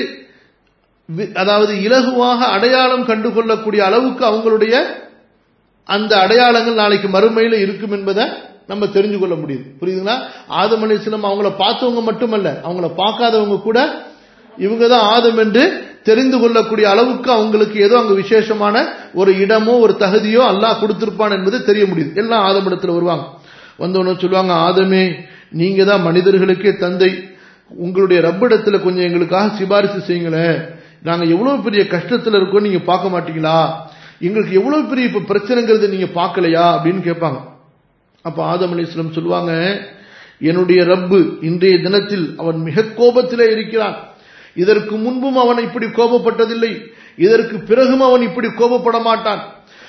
அதாவது இலகுவாக அடையாளம் கண்டு கொள்ளக்கூடிய அளவுக்கு அவங்களுடைய அந்த அடையாளங்கள் நாளைக்கு மறுமையில இருக்கும் என்பதை நம்ம தெரிஞ்சு கொள்ள முடியுது புரியுதுங்களா ஆதம் அலிஸ்லம் அவங்கள பார்த்தவங்க மட்டுமல்ல அவங்கள பார்க்காதவங்க கூட இவங்க தான் ஆதம் என்று தெரிந்து கொள்ளக்கூடிய அளவுக்கு அவங்களுக்கு ஏதோ அங்க விசேஷமான ஒரு இடமோ ஒரு தகுதியோ அல்லாஹ் கொடுத்திருப்பான் என்பது தெரிய முடியுது எல்லாம் ஆதம் இடத்துல வருவாங்க வந்தவன சொல்லுவாங்க ஆதமே நீங்க தான் மனிதர்களுக்கே தந்தை உங்களுடைய ரப்பிடத்துல கொஞ்சம் எங்களுக்காக சிபாரிசு செய்யுங்களேன் நாங்க எவ்வளவு பெரிய கஷ்டத்துல இருக்கோம் நீங்க பார்க்க மாட்டீங்களா எங்களுக்கு எவ்வளவு பெரிய இப்ப பிரச்சனைங்கிறது நீங்க பார்க்கலையா அப்படின்னு கேட்பாங்க அப்ப ஆதம் அலி இஸ்லாம் சொல்லுவாங்க என்னுடைய ரப்பு இன்றைய தினத்தில் அவன் மிக கோபத்திலே இருக்கிறான் இதற்கு முன்பும் அவன் இப்படி கோபப்பட்டதில்லை இதற்கு பிறகும் அவன் இப்படி கோபப்பட மாட்டான்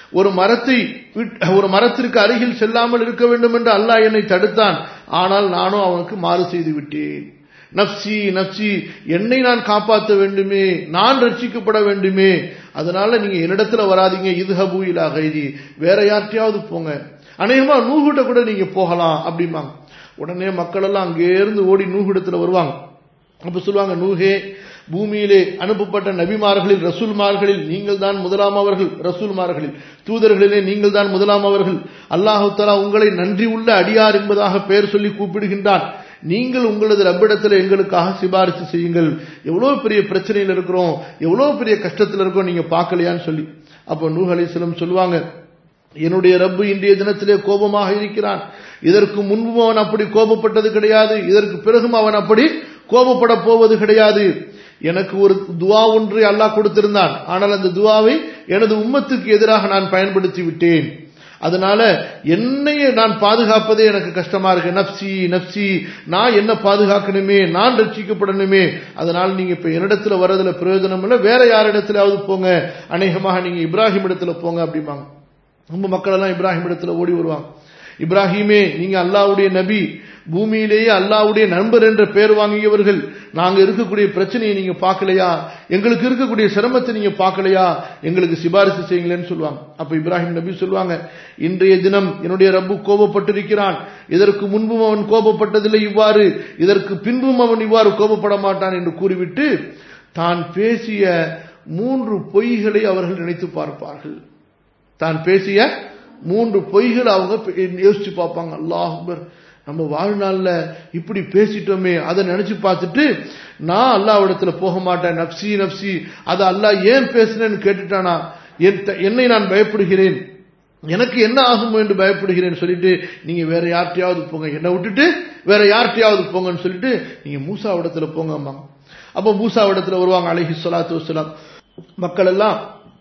ஒரு மரத்தை ஒரு மரத்திற்கு அருகில் செல்லாமல் இருக்க வேண்டும் என்று அல்லாஹ் என்னை தடுத்தான் ஆனால் நானும் அவனுக்கு மாறு செய்து விட்டேன் நப்சி நப்சி என்னை நான் காப்பாற்ற வேண்டுமே நான் ரட்சிக்கப்பட வேண்டுமே அதனால நீங்க என்னிடத்துல வராதீங்க இது ஹபு இலா கைதி வேற யார்ட்டையாவது போங்க அநேகமா நூகுட்ட கூட நீங்க போகலாம் அப்படிம்பாங்க உடனே மக்கள் எல்லாம் அங்கே இருந்து ஓடி நூகிடத்துல வருவாங்க அப்ப சொல்லுவாங்க நூகே பூமியிலே அனுப்பப்பட்ட நபிமார்களில் ரசூல்மார்களில் நீங்கள் தான் முதலாம் அவர்கள் ரசூல்மார்களில் தூதர்களிலே நீங்கள் தான் முதலாம் அவர்கள் அல்லாஹு தலா உங்களை நன்றி உள்ள அடியார் என்பதாக பெயர் சொல்லி கூப்பிடுகின்றான் நீங்கள் உங்களது ரப்பிடத்தில் எங்களுக்காக சிபாரிசு செய்யுங்கள் எவ்வளவு பெரிய பிரச்சனையில் இருக்கிறோம் எவ்வளவு பெரிய கஷ்டத்தில் இருக்கோம் நீங்க பார்க்கலையான்னு சொல்லி அப்போ நூஹ் அலிஸ்லம் சொல்லுவாங்க என்னுடைய ரப்பு இன்றைய தினத்திலே கோபமாக இருக்கிறான் இதற்கு முன்பும் அவன் அப்படி கோபப்பட்டது கிடையாது இதற்கு பிறகும் அவன் அப்படி கோபப்பட போவது கிடையாது எனக்கு ஒரு துவா ஒன்று அல்லாஹ் கொடுத்திருந்தான் ஆனால் அந்த துவாவை எனது உம்மத்துக்கு எதிராக நான் பயன்படுத்தி விட்டேன் அதனால என்னையே நான் பாதுகாப்பதே எனக்கு கஷ்டமா இருக்கு நப்சி நப்சி நான் என்ன பாதுகாக்கணுமே நான் ரட்சிக்கப்படணுமே அதனால நீங்க இப்ப என்னிடத்துல வர்றதுல பிரயோஜனம் இல்லை வேற யார் இடத்துலயாவது போங்க அநேகமாக நீங்க இப்ராஹிம் இடத்துல போங்க அப்படிம்பாங்க ரொம்ப மக்கள் எல்லாம் இப்ராஹிம் இடத்துல ஓடி வருவாங்க இப்ராஹிமே நீங்க அல்லாவுடைய நபி பூமியிலேயே அல்லாவுடைய நண்பர் என்ற பெயர் வாங்கியவர்கள் நாங்க இருக்கக்கூடிய பிரச்சனையை நீங்க பார்க்கலையா எங்களுக்கு இருக்கக்கூடிய சிரமத்தை நீங்க பார்க்கலையா எங்களுக்கு சிபாரிசு செய்யுங்களேன்னு சொல்லுவாங்க அப்ப இப்ராஹிம் நபி சொல்லுவாங்க இன்றைய தினம் என்னுடைய ரப்பு கோபப்பட்டிருக்கிறான் இதற்கு முன்பும் அவன் கோபப்பட்டதில்லை இவ்வாறு இதற்கு பின்பும் அவன் இவ்வாறு கோபப்பட மாட்டான் என்று கூறிவிட்டு தான் பேசிய மூன்று பொய்களை அவர்கள் நினைத்து பார்ப்பார்கள் தான் பேசிய மூன்று பொய்கள் அவங்க யோசிச்சு பார்ப்பாங்க அல்லாஹ் நம்ம வாழ்நாள்ல இப்படி பேசிட்டோமே அதை நினைச்சு பார்த்துட்டு நான் அல்லாவிடத்துல போக மாட்டேன் நப்சி நப்சி அதை அல்லாஹ் ஏன் பேசுனேன்னு கேட்டுட்டானா என்னை நான் பயப்படுகிறேன் எனக்கு என்ன ஆகும் என்று பயப்படுகிறேன் சொல்லிட்டு நீங்க வேற யார்கிட்டயாவது போங்க என்னை விட்டுட்டு வேற யார்கிட்டயாவது போங்கன்னு சொல்லிட்டு நீங்க மூசா இடத்துல போங்க அம்மா அப்ப மூசா இடத்துல வருவாங்க அலஹி சொலாத்து வலாம் மக்கள் எல்லாம்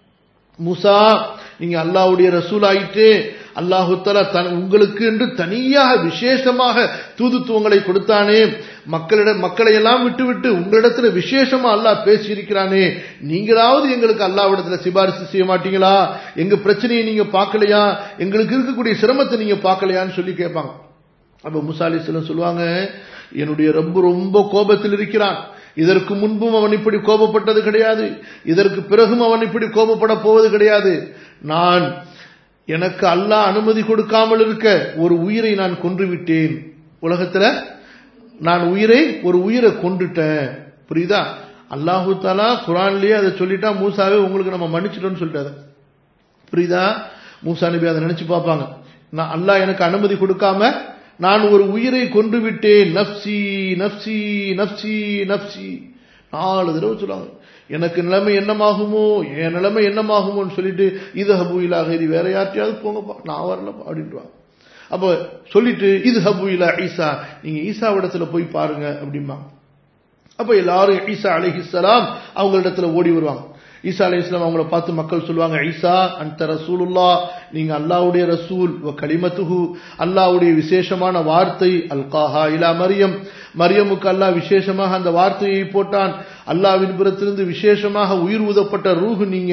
மூசா நீங்க அல்லாவுடைய ரசூல் ஆயிட்டு அல்லாஹு தலா தன் உங்களுக்கு என்று தனியாக விசேஷமாக தூதுத்துவங்களை கொடுத்தானே மக்களிடம் மக்களை எல்லாம் விட்டு விட்டு உங்களிடத்துல விசேஷமா அல்லாஹ் பேசி இருக்கிறானே நீங்களாவது எங்களுக்கு அல்லாவிடத்துல சிபாரிசு செய்ய மாட்டீங்களா எங்க பிரச்சனையை நீங்க பார்க்கலையா எங்களுக்கு இருக்கக்கூடிய சிரமத்தை நீங்க பார்க்கலையான்னு சொல்லி கேட்பாங்க அப்ப முசாலி சிலம் சொல்லுவாங்க என்னுடைய ரொம்ப ரொம்ப கோபத்தில் இருக்கிறான் இதற்கு முன்பும் அவன் இப்படி கோபப்பட்டது கிடையாது இதற்கு பிறகும் அவன் இப்படி கோபப்பட போவது கிடையாது நான் எனக்கு அல்லாஹ் அனுமதி கொடுக்காமல் இருக்க ஒரு உயிரை நான் கொன்று விட்டேன் உலகத்துல நான் உயிரை ஒரு உயிரை கொண்டுட்டேன் புரியுதா அல்லாஹு தாலா குரான்லயே அதை சொல்லிட்டா மூசாவே உங்களுக்கு நம்ம மன்னிச்சிட்டோம்னு சொல்லிட்டாரு புரியுதா மூசா நபி அதை நினைச்சு பார்ப்பாங்க நான் அல்லாஹ் எனக்கு அனுமதி கொடுக்காம நான் ஒரு உயிரை கொண்டு விட்டேன் நப்சி நப்சி நப்சி நப்சி நாலு தடவை சொல்லுவாங்க எனக்கு நிலைமை என்னமாகுமோ என் நிலைமை என்னமாகுமோன்னு சொல்லிட்டு இது ஹபு இலாக இது வேற யார்ட்டையாவது போங்கப்பா நான் வரலப்பா அப்படின்றாங்க அப்ப சொல்லிட்டு இது ஹபு இலா ஈசா நீங்க ஈசாவிடத்துல போய் பாருங்க அப்படிம்பா அப்ப எல்லாரும் ஈசா அலிஹிஸ்லாம் அவங்களிடத்துல ஓடி வருவாங்க ஈசா அலி இஸ்லாம் அவங்கள பார்த்து மக்கள் சொல்லுவாங்க ஈசா அந்த ரசூலுல்லா நீங்க அல்லாவுடைய ரசூல் கலிமத்துஹு அல்லாவுடைய விசேஷமான வார்த்தை அல்காஹா இலா மரியம் மரியமுக்கு அல்லாஹ் விசேஷமாக அந்த வார்த்தையை போட்டான் அல்லாவின் புறத்திலிருந்து விசேஷமாக உயிர் ஊதப்பட்ட ரூஹு நீங்க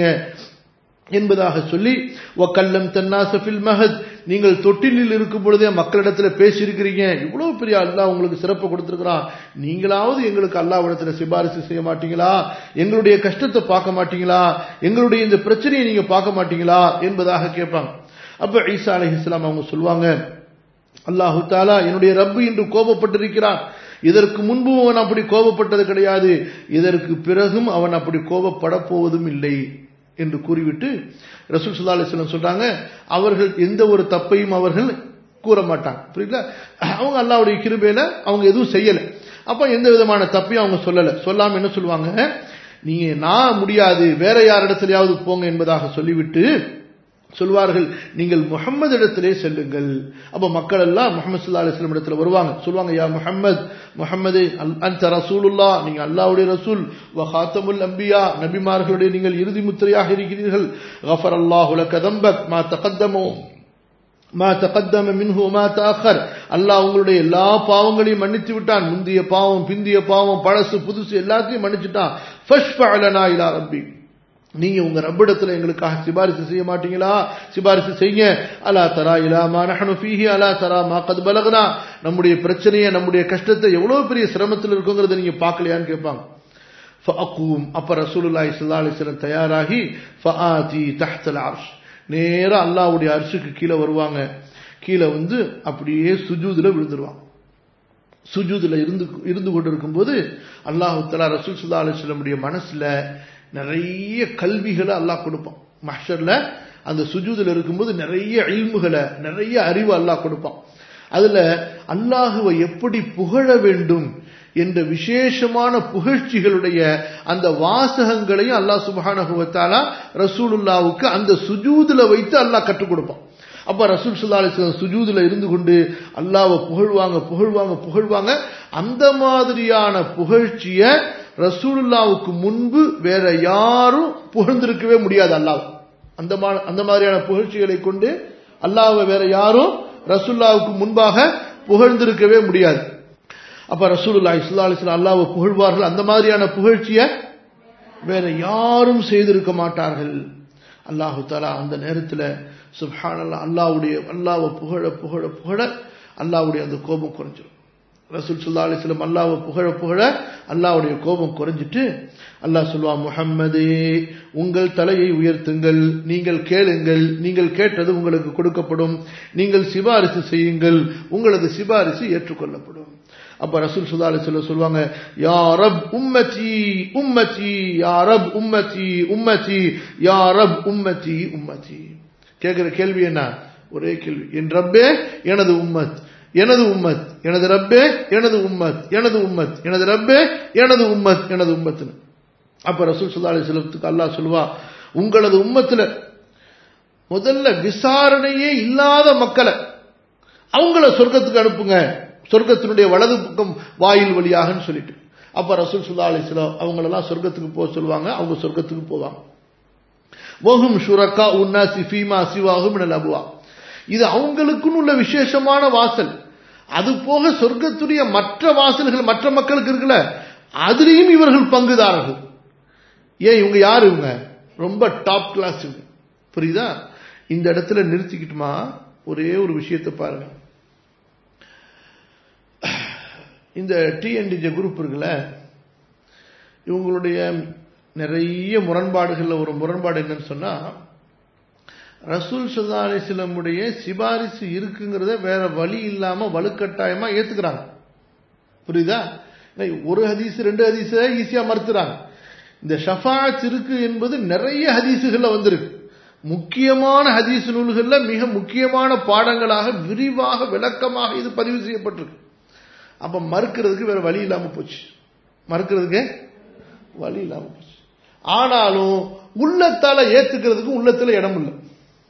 என்பதாக சொல்லி ஒக்கல்லம் தன்னாசபில் மஹத் நீங்கள் தொட்டிலில் இருக்கும் பொழுதே மக்களிடத்துல பேசியிருக்கிறீங்க இவ்வளவு பெரிய அல்லாஹ் உங்களுக்கு சிறப்பு கொடுத்திருக்கிறான் நீங்களாவது எங்களுக்கு அல்லாவிடத்துல சிபாரிசு செய்ய மாட்டீங்களா எங்களுடைய கஷ்டத்தை பார்க்க மாட்டீங்களா எங்களுடைய இந்த பிரச்சனையை நீங்க பார்க்க மாட்டீங்களா என்பதாக கேட்பாங்க அப்ப ஈசா அலி இஸ்லாம் அவங்க சொல்லுவாங்க அல்லாஹு தாலா என்னுடைய ரப்பு இன்று கோபப்பட்டிருக்கிறான் இதற்கு முன்பும் அவன் அப்படி கோபப்பட்டது கிடையாது இதற்கு பிறகும் அவன் அப்படி கோபப்பட போவதும் இல்லை என்று கூறிவிட்டு ரசூல் சுல்லா அலிஸ்லம் சொல்றாங்க அவர்கள் எந்த ஒரு தப்பையும் அவர்கள் கூற மாட்டாங்க புரியுதா அவங்க அல்லாவுடைய கிருபையில அவங்க எதுவும் செய்யல அப்ப எந்த விதமான தப்பையும் அவங்க சொல்லல சொல்லாம என்ன சொல்லுவாங்க நீங்க நான் முடியாது வேற யார் இடத்துலயாவது போங்க என்பதாக சொல்லிவிட்டு சொல்வார்கள் நீங்கள் முகம்மது இடத்திலே செல்லுங்கள் அப்ப மக்கள் எல்லாம் முகமது சுல்லா அலிஸ்லாம் இடத்துல வருவாங்க சொல்லுவாங்க யா முகம்மது முகமது அந்த ரசூலுல்லா நீங்க அல்லாவுடைய ரசூல் வஹாத்தமுல் அம்பியா நபிமார்களுடைய நீங்கள் இறுதி முத்திரையாக இருக்கிறீர்கள் கஃபர் அல்லாஹுல கதம்பக் மா தகத்தமோ மா தகத்தம மின்ஹு மா தாக்கர் அல்லாஹ் உங்களுடைய எல்லா பாவங்களையும் மன்னித்து விட்டான் முந்திய பாவம் பிந்திய பாவம் பழசு புதுசு எல்லாத்தையும் மன்னிச்சுட்டான் ஃபஷ்ஃபஅலனா இலா ரப்பி நீங்க உங்க ரப்பிடத்துல எங்களுக்காக சிபாரிசு செய்ய மாட்டீங்களா சிபாரிசு செய்யுங்க அலா தரா இலா மா நஹனு ஃபீஹி அலா தரா மா கத் பலகனா நம்முடைய பிரச்சனையை நம்முடைய கஷ்டத்தை எவ்வளவு பெரிய சிரமத்தில் இருக்குங்கிறத நீங்க பார்க்கலையான்னு கேட்பாங்க ஃபஅகூம் அப்ப ரசூலுல்லாஹி ஸல்லல்லாஹு அலைஹி வஸல்லம் தயாராகி ஃபஆதி தஹ்தல் அர்ஷ் நேரா அல்லாஹ்வுடைய அர்ஷுக்கு கீழே வருவாங்க கீழே வந்து அப்படியே சுஜூதுல விழுந்துருவாங்க சுஜூதுல இருந்து இருந்து கொண்டிருக்கும்போது அல்லாஹு தலா ரசூல் சுல்லா அலிஸ்லமுடைய மனசுல நிறைய கல்விகளை அல்லாஹ் கொடுப்பான் மஹர்ல அந்த சுஜூதுல இருக்கும்போது நிறைய இல்முகளை நிறைய அறிவு அல்லாஹ் கொடுப்பான் அதுல அல்லாஹுவை எப்படி புகழ வேண்டும் என்ற விசேஷமான புகழ்ச்சிகளுடைய அந்த வாசகங்களையும் அல்லாஹ் சுபஹானஹுவத்தாலா ரசூலுல்லாவுக்கு அந்த சுஜூதுல வைத்து அல்லாஹ் கற்றுக் கொடுப்பான் அப்ப ரசூல் சுல்லா அலிஸ்லாம் சுஜூதுல இருந்து கொண்டு அல்லாவை புகழ்வாங்க புகழ்வாங்க புகழ்வாங்க அந்த மாதிரியான புகழ்ச்சிய ரசூலுல்லாவுக்கு முன்பு வேற யாரும் புகழ்ந்திருக்கவே முடியாது அல்லாஹ் அந்த அந்த மாதிரியான புகழ்ச்சிகளை கொண்டு அல்லாவை வேற யாரும் ரசூல்லாவுக்கு முன்பாக புகழ்ந்திருக்கவே முடியாது அப்ப ரசூலுல்லா இஸ்லா அலிஸ்லாம் அல்லாவை புகழ்வார்கள் அந்த மாதிரியான புகழ்ச்சிய வேற யாரும் செய்திருக்க மாட்டார்கள் அல்லாஹு தாலா அந்த நேரத்தில் சுப்ஹான் அல்லா அல்லாவுடைய அல்லாவை புகழ புகழ புகழ அல்லாவுடைய அந்த கோபம் குறைஞ்சிடும் ரசூல் சுல்லா அலிஸ்லம் அல்லாவை புகழ புகழ அல்லாவுடைய கோபம் குறைஞ்சிட்டு அல்லாஹ் சொல்வா முஹம்மதே உங்கள் தலையை உயர்த்துங்கள் நீங்கள் கேளுங்கள் நீங்கள் கேட்டது உங்களுக்கு கொடுக்கப்படும் நீங்கள் சிபாரிசு செய்யுங்கள் உங்களது சிபாரிசு ஏற்றுக்கொள்ளப்படும் அப்ப ரசூல் சுல்லா அலிஸ்ல சொல்லுவாங்க யா ரப் உம்மச்சி உம்மச்சி யா ரப் உம்மச்சி உம்மச்சி யா ரப் உம்மச்சி உம்மச்சி கேட்கிற கேள்வி என்ன ஒரே கேள்வி என் ரப்பே எனது உம்மத் எனது உம்மத் எனது ரப்பே எனது உம்மத் எனது உம்மத் எனது ரப்பே எனது உம்மத் எனது உம்மத்னு அப்ப ரசூல் சுல்லா அலிஸ்லத்துக்கு அல்லாஹ் சொல்லுவா உங்களது உம்மத்துல முதல்ல விசாரணையே இல்லாத மக்களை அவங்கள சொர்க்கத்துக்கு அனுப்புங்க சொர்க்கத்தினுடைய வலது பக்கம் வாயில் வழியாகன்னு சொல்லிட்டு அப்ப ரசூல் சுல்லா அலிஸ்லாம் அவங்களெல்லாம் சொர்க்கத்துக்கு போக சொல்லுவாங்க அவங்க சொர்க்கத்துக்கு போவாங்க வஹும் ஷுரக்கா உன்னா சிஃபீமா சிவாகும் அபுவா இது அவங்களுக்குன்னு உள்ள விசேஷமான வாசல் அது போக சொர்க்கத்துடைய மற்ற வாசல்கள் மற்ற மக்களுக்கு இருக்குல்ல அதுலேயும் இவர்கள் பங்குதாரர்கள் ஏன் இவங்க யார் இவங்க ரொம்ப டாப் கிளாஸ் இவங்க புரியுதா இந்த இடத்துல நிறுத்திக்கிட்டுமா ஒரே ஒரு விஷயத்தை பாருங்க இந்த டிஎன்டிஜே குரூப் இருக்குல்ல இவங்களுடைய நிறைய முரண்பாடுகளில் ஒரு முரண்பாடு என்னன்னு சொன்னா ரசூல் சுல்லா அலிஸ்லமுடைய சிபாரிசு இருக்குங்கிறத வேற வழி இல்லாம வலுக்கட்டாயமா ஏத்துக்கிறாங்க புரியுதா ஒரு ஹதீஸ் ரெண்டு ஹதீஸ ஈஸியா மறுத்துறாங்க இந்த ஷஃபாத் இருக்கு என்பது நிறைய ஹதீஸுகள்ல வந்திருக்கு முக்கியமான ஹதீஸ் நூல்கள்ல மிக முக்கியமான பாடங்களாக விரிவாக விளக்கமாக இது பதிவு செய்யப்பட்டிருக்கு அப்ப மறுக்கிறதுக்கு வேற வழி இல்லாம போச்சு மறுக்கிறதுக்கு வழி இல்லாம போச்சு ஆனாலும் உள்ளத்தால ஏத்துக்கிறதுக்கு உள்ளத்துல இடம் இல்லை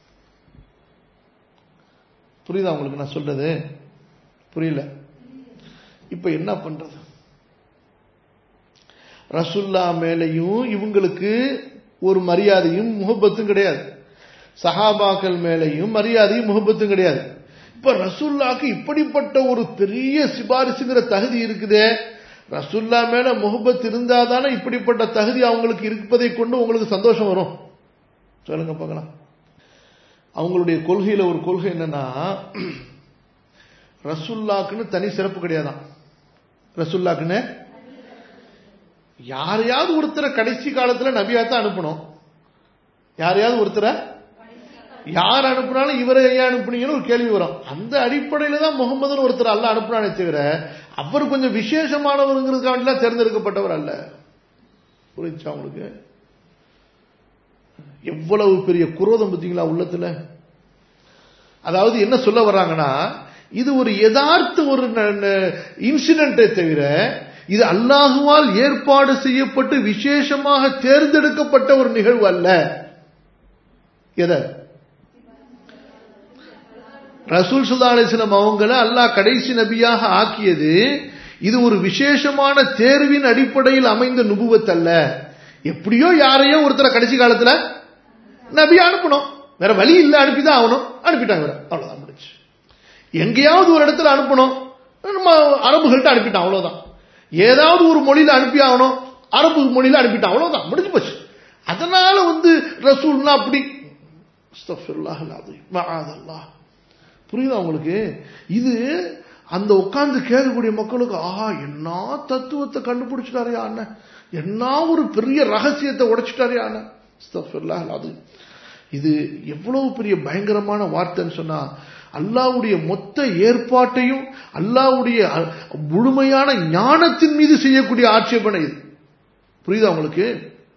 புரியுதா உங்களுக்கு நான் சொல்றது புரியல இப்ப என்ன பண்றது ரசுல்லா மேலையும் இவங்களுக்கு ஒரு மரியாதையும் முகப்பத்தும் கிடையாது சஹாபாக்கள் மேலையும் மரியாதையும் முகப்பத்தும் கிடையாது இப்ப ரசுல்லாக்கு இப்படிப்பட்ட ஒரு பெரிய சிபாரிசுங்கிற தகுதி இருக்குதே ரசுல்லா மேல முகபத் இருந்தா தானே இப்படிப்பட்ட தகுதி அவங்களுக்கு இருப்பதை கொண்டு உங்களுக்கு சந்தோஷம் வரும் சொல்லுங்க பார்க்கலாம் அவங்களுடைய கொள்கையில ஒரு கொள்கை என்னன்னா ரசுல்லாக்குன்னு தனி சிறப்பு கிடையாதான் ரசுல்லாக்குன்னு யாரையாவது ஒருத்தரை கடைசி காலத்துல நபியாத்தான் அனுப்பணும் யாரையாவது ஒருத்தரை யார் அனுப்புனாலும் இவரை ஏன் அனுப்புனீங்கன்னு ஒரு கேள்வி வரும் அந்த அடிப்படையில தான் முகமதுன்னு ஒருத்தர் அல்ல அனுப்புனானே தவிர அவர் கொஞ்சம் விசேஷமானவருங்கிறதுக்காண்டிலாம் தேர்ந்தெடுக்கப்பட்டவர் அல்ல புரிஞ்சா உங்களுக்கு எவ்வளவு பெரிய குரோதம் பார்த்தீங்களா உள்ளத்துல அதாவது என்ன சொல்ல வர்றாங்கன்னா இது ஒரு யதார்த்த ஒரு இன்சிடென்ட்டை தவிர இது அல்லாஹுவால் ஏற்பாடு செய்யப்பட்டு விசேஷமாக தேர்ந்தெடுக்கப்பட்ட ஒரு நிகழ்வு அல்ல எதை ரசூல் சுல்லா அலிஸ்லாம் அவங்கள அல்லாஹ் கடைசி நபியாக ஆக்கியது இது ஒரு விசேஷமான தேர்வின் அடிப்படையில் அமைந்த நுபுவத் அல்ல எப்படியோ யாரையோ ஒருத்தரை கடைசி காலத்துல நபி அனுப்பணும் வேற வழி இல்ல அனுப்பிதான் ஆகணும் அனுப்பிட்டாங்க வேற அவ்வளவுதான் முடிச்சு எங்கேயாவது ஒரு இடத்துல அனுப்பணும் நம்ம அரபுகள்கிட்ட அனுப்பிட்டான் அவ்வளவுதான் ஏதாவது ஒரு மொழியில அனுப்பி ஆகணும் அரபு மொழியில அனுப்பிட்டான் அவ்வளவுதான் முடிஞ்சு போச்சு அதனால வந்து ரசூல்னா அப்படி அஸ்தக்ஃபிருல்லாஹ் அல்-அஸீம். மஆதல்லாஹ். புரியுதா உங்களுக்கு இது அந்த உட்கார்ந்து கேட்கக்கூடிய மக்களுக்கு ஆஹா என்ன தத்துவத்தை கண்டுபிடிச்சிட்டாரு அண்ணன் என்ன ஒரு பெரிய ரகசியத்தை உடைச்சிட்டாரு அண்ணன் அஸ்தக்ஃபிருல்லாஹ் அல்-அஸீம். இது எவ்வளவு பெரிய பயங்கரமான வார்த்தைன்னு சொன்னா அல்லாவுடைய மொத்த ஏற்பாட்டையும் அல்லாவுடைய அ- முழுமையான ஞானத்தின் மீது செய்யக்கூடிய ஆட்சேபனை இது புரியுதா உங்களுக்கு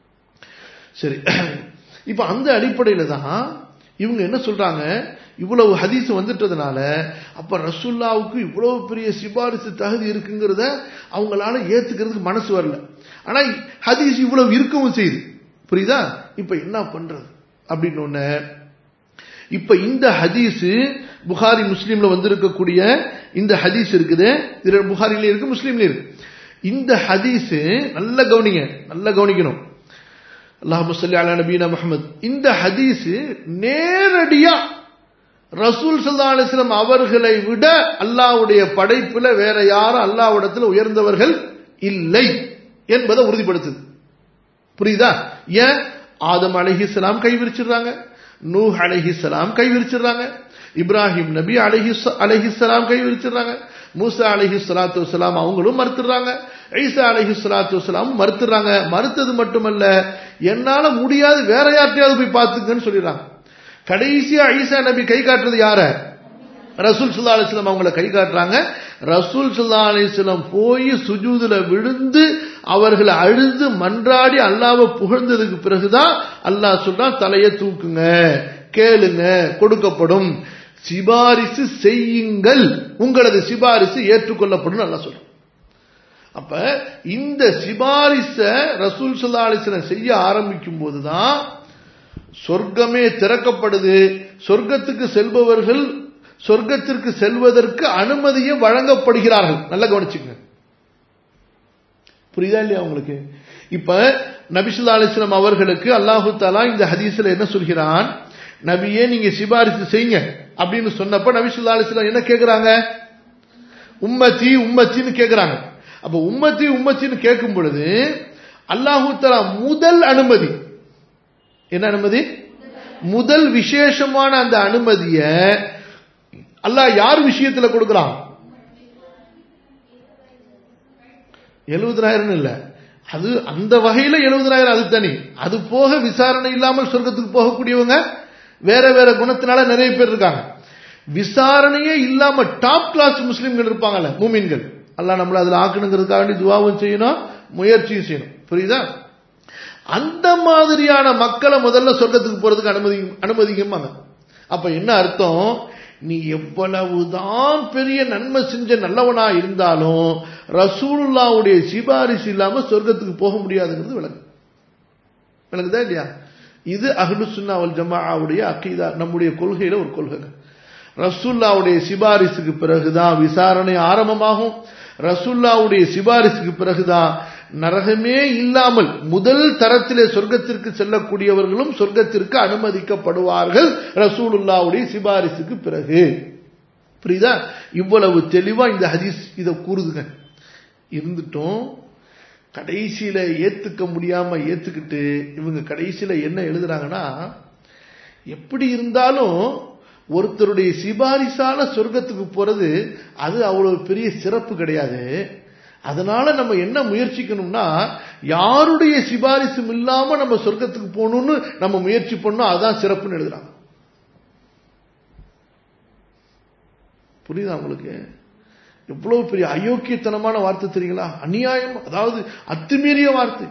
சரி இப்ப அந்த அடிப்படையில தான் இவங்க என்ன சொல்றாங்க இவ்வளவு ஹதீஸ் வந்துட்டதுனால அப்ப ரசூல்லாவுக்கு இவ்வளவு பெரிய சிபாரிசு தகுதி இருக்குங்கிறத அவங்களால ஏத்துக்கிறதுக்கு மனசு வரல ஆனா ஹதீஸ் இவ்வளவு இருக்கவும் செய்யுது புரியுதா இப்ப என்ன பண்றது அப்படின்னு ஒண்ணு இப்ப இந்த ஹதீஸ் புகாரி முஸ்லீம்ல வந்திருக்கக்கூடிய இந்த ஹதீஸ் இருக்குது இது புகாரில இருக்கு முஸ்லீம்ல இருக்கு இந்த ஹதீஸ் நல்ல கவனிங்க நல்ல கவனிக்கணும் அல்லாஹு சொல்லி அலா நபீனா முஹம்மது இந்த ஹதீஸ் நேரடியா ரசூல் சல்லா அலிஸ்லாம் அவர்களை விட அல்லாஹ்வுடைய படைப்புல வேற யாரும் அல்லாஹ்விடத்துல உயர்ந்தவர்கள் இல்லை என்பதை உறுதிப்படுத்துது புரியுதா ஏன் ஆதம் அலைஹிஸ்ஸலாம் கை விரிச்சிடுறாங்க நூஹ் அலைஹிஸ்ஸலாம் கை விரிச்சிடுறாங்க இப்ராஹிம் நபி அலைஹி அலைஹிஸ்ஸலாம் கை விரிச்சிடுறாங்க மூசா அலைஹி ஸலாத்து வஸலாம் அவங்களும் மறுத்துறாங்க ஈசா அலைஹி ஸலாத்து வஸலாம் மறுத்துறாங்க மறுத்தது மட்டுமல்ல என்னால முடியாது வேற யார்ட்டையாவது போய் பார்த்துக்கன்னு சொல்லிடுறாங்க கடைசியா ஈசா நபி கை காட்டுறது யார ரசூல் சுல்லா அலிஸ்லாம் அவங்கள கை காட்டுறாங்க ரசூல் சுல்லா அலிஸ்லாம் போய் சுஜூதுல விழுந்து அவர்களை அழுது மன்றாடி அல்லாவை புகழ்ந்ததுக்கு பிறகுதான் அல்லாஹ் சொல்றான் தலையை தூக்குங்க கேளுங்க கொடுக்கப்படும் சிபாரிசு செய்யுங்கள் உங்களது சிபாரிசு ஏற்றுக்கொள்ளப்படும் நல்லா சொல்றோம் அப்ப இந்த சிபாரிச ரசூல் சுல்லா அலிஸ்லாம் செய்ய ஆரம்பிக்கும் போதுதான் சொர்க்கமே திறக்கப்படுது சொர்க்கத்துக்கு செல்பவர்கள் சொர்க்கத்திற்கு செல்வதற்கு அனுமதியை வழங்கப்படுகிறார்கள் நல்லா கவனிச்சுங்க புரியுதா இல்லையா உங்களுக்கு இப்ப நபிசுல்லா அலிஸ்லாம் அவர்களுக்கு அல்லாஹு தாலா இந்த ஹதீஸ்ல என்ன சொல்கிறான் நபியே நீங்க சிபாரிசு செய்யுங்க அப்படின்னு சொன்னப்ப நபிசுல்லா அலிஸ்லாம் என்ன கேக்குறாங்க உம்மத்தி உம்மத்தின்னு கேக்குறாங்க அப்ப உம்மத்தி உம்மத்தின்னு கேட்கும் பொழுது அல்லாஹு தாலா முதல் அனுமதி என்ன அனுமதி முதல் விசேஷமான அந்த அனுமதிய அல்லாஹ் யார் விஷயத்துல கொடுக்கிறான் எழுபதாயிரம் இல்ல அது அந்த வகையில எழுபதாயிரம் அது தனி அது போக விசாரணை இல்லாமல் சொர்க்கத்துக்கு போகக்கூடியவங்க வேற வேற குணத்தினால நிறைய பேர் இருக்காங்க விசாரணையே இல்லாம டாப் கிளாஸ் முஸ்லிம்கள் இருப்பாங்கல்ல மூமின்கள் அல்லாஹ் நம்மள அதுல ஆக்கணுங்கிறதுக்காக வேண்டி துவாவும் செய்யணும் முயற்சியும் செய்யணும் புரியுதா அந்த மாதிரியான மக்களை முதல்ல சொர்க்கத்துக்கு போறதுக்கு அனுமதி அனுமதிக்குமாங்க அப்ப என்ன அர்த்தம் நீ எவ்வளவுதான் பெரிய நன்மை செஞ்ச நல்லவனா இருந்தாலும் ரசூலுல்லாவுடைய சிபாரிசு இல்லாம சொர்க்கத்துக்கு போக முடியாதுங்கிறது விளங்கு விளங்குதா இல்லையா இது அஹ்லு சுன்னா வல் ஜமாவுடைய அக்கீதா நம்முடைய கொள்கையில ஒரு கொள்கை ரசூல்லாவுடைய சிபாரிசுக்கு பிறகுதான் விசாரணை ஆரம்பமாகும் ரசூல்லாவுடைய சிபாரிசுக்கு பிறகுதான் நரகமே இல்லாமல் முதல் தரத்திலே சொர்க்கத்திற்கு செல்லக்கூடியவர்களும் சொர்க்கத்திற்கு அனுமதிக்கப்படுவார்கள் ரசூலுல்லாவுடைய சிபாரிசுக்கு பிறகு புரியுதா இவ்வளவு தெளிவா இந்த ஹதீஸ் இதை கூறுதுங்க இருந்துட்டும் கடைசியில ஏத்துக்க முடியாம ஏத்துக்கிட்டு இவங்க கடைசியில என்ன எழுதுறாங்கன்னா எப்படி இருந்தாலும் ஒருத்தருடைய சிபாரிசால சொர்க்கத்துக்கு போறது அது அவ்வளவு பெரிய சிறப்பு கிடையாது அதனால நம்ம என்ன முயற்சிக்கணும்னா யாருடைய சிபாரிசும் இல்லாம நம்ம சொர்க்கத்துக்கு போகணும்னு நம்ம முயற்சி பண்ணோம் அதான் சிறப்புன்னு எழுதுறாங்க புரியுதா உங்களுக்கு எவ்வளவு பெரிய அயோக்கியத்தனமான வார்த்தை தெரியுங்களா அநியாயம் அதாவது அத்துமீறிய வார்த்தை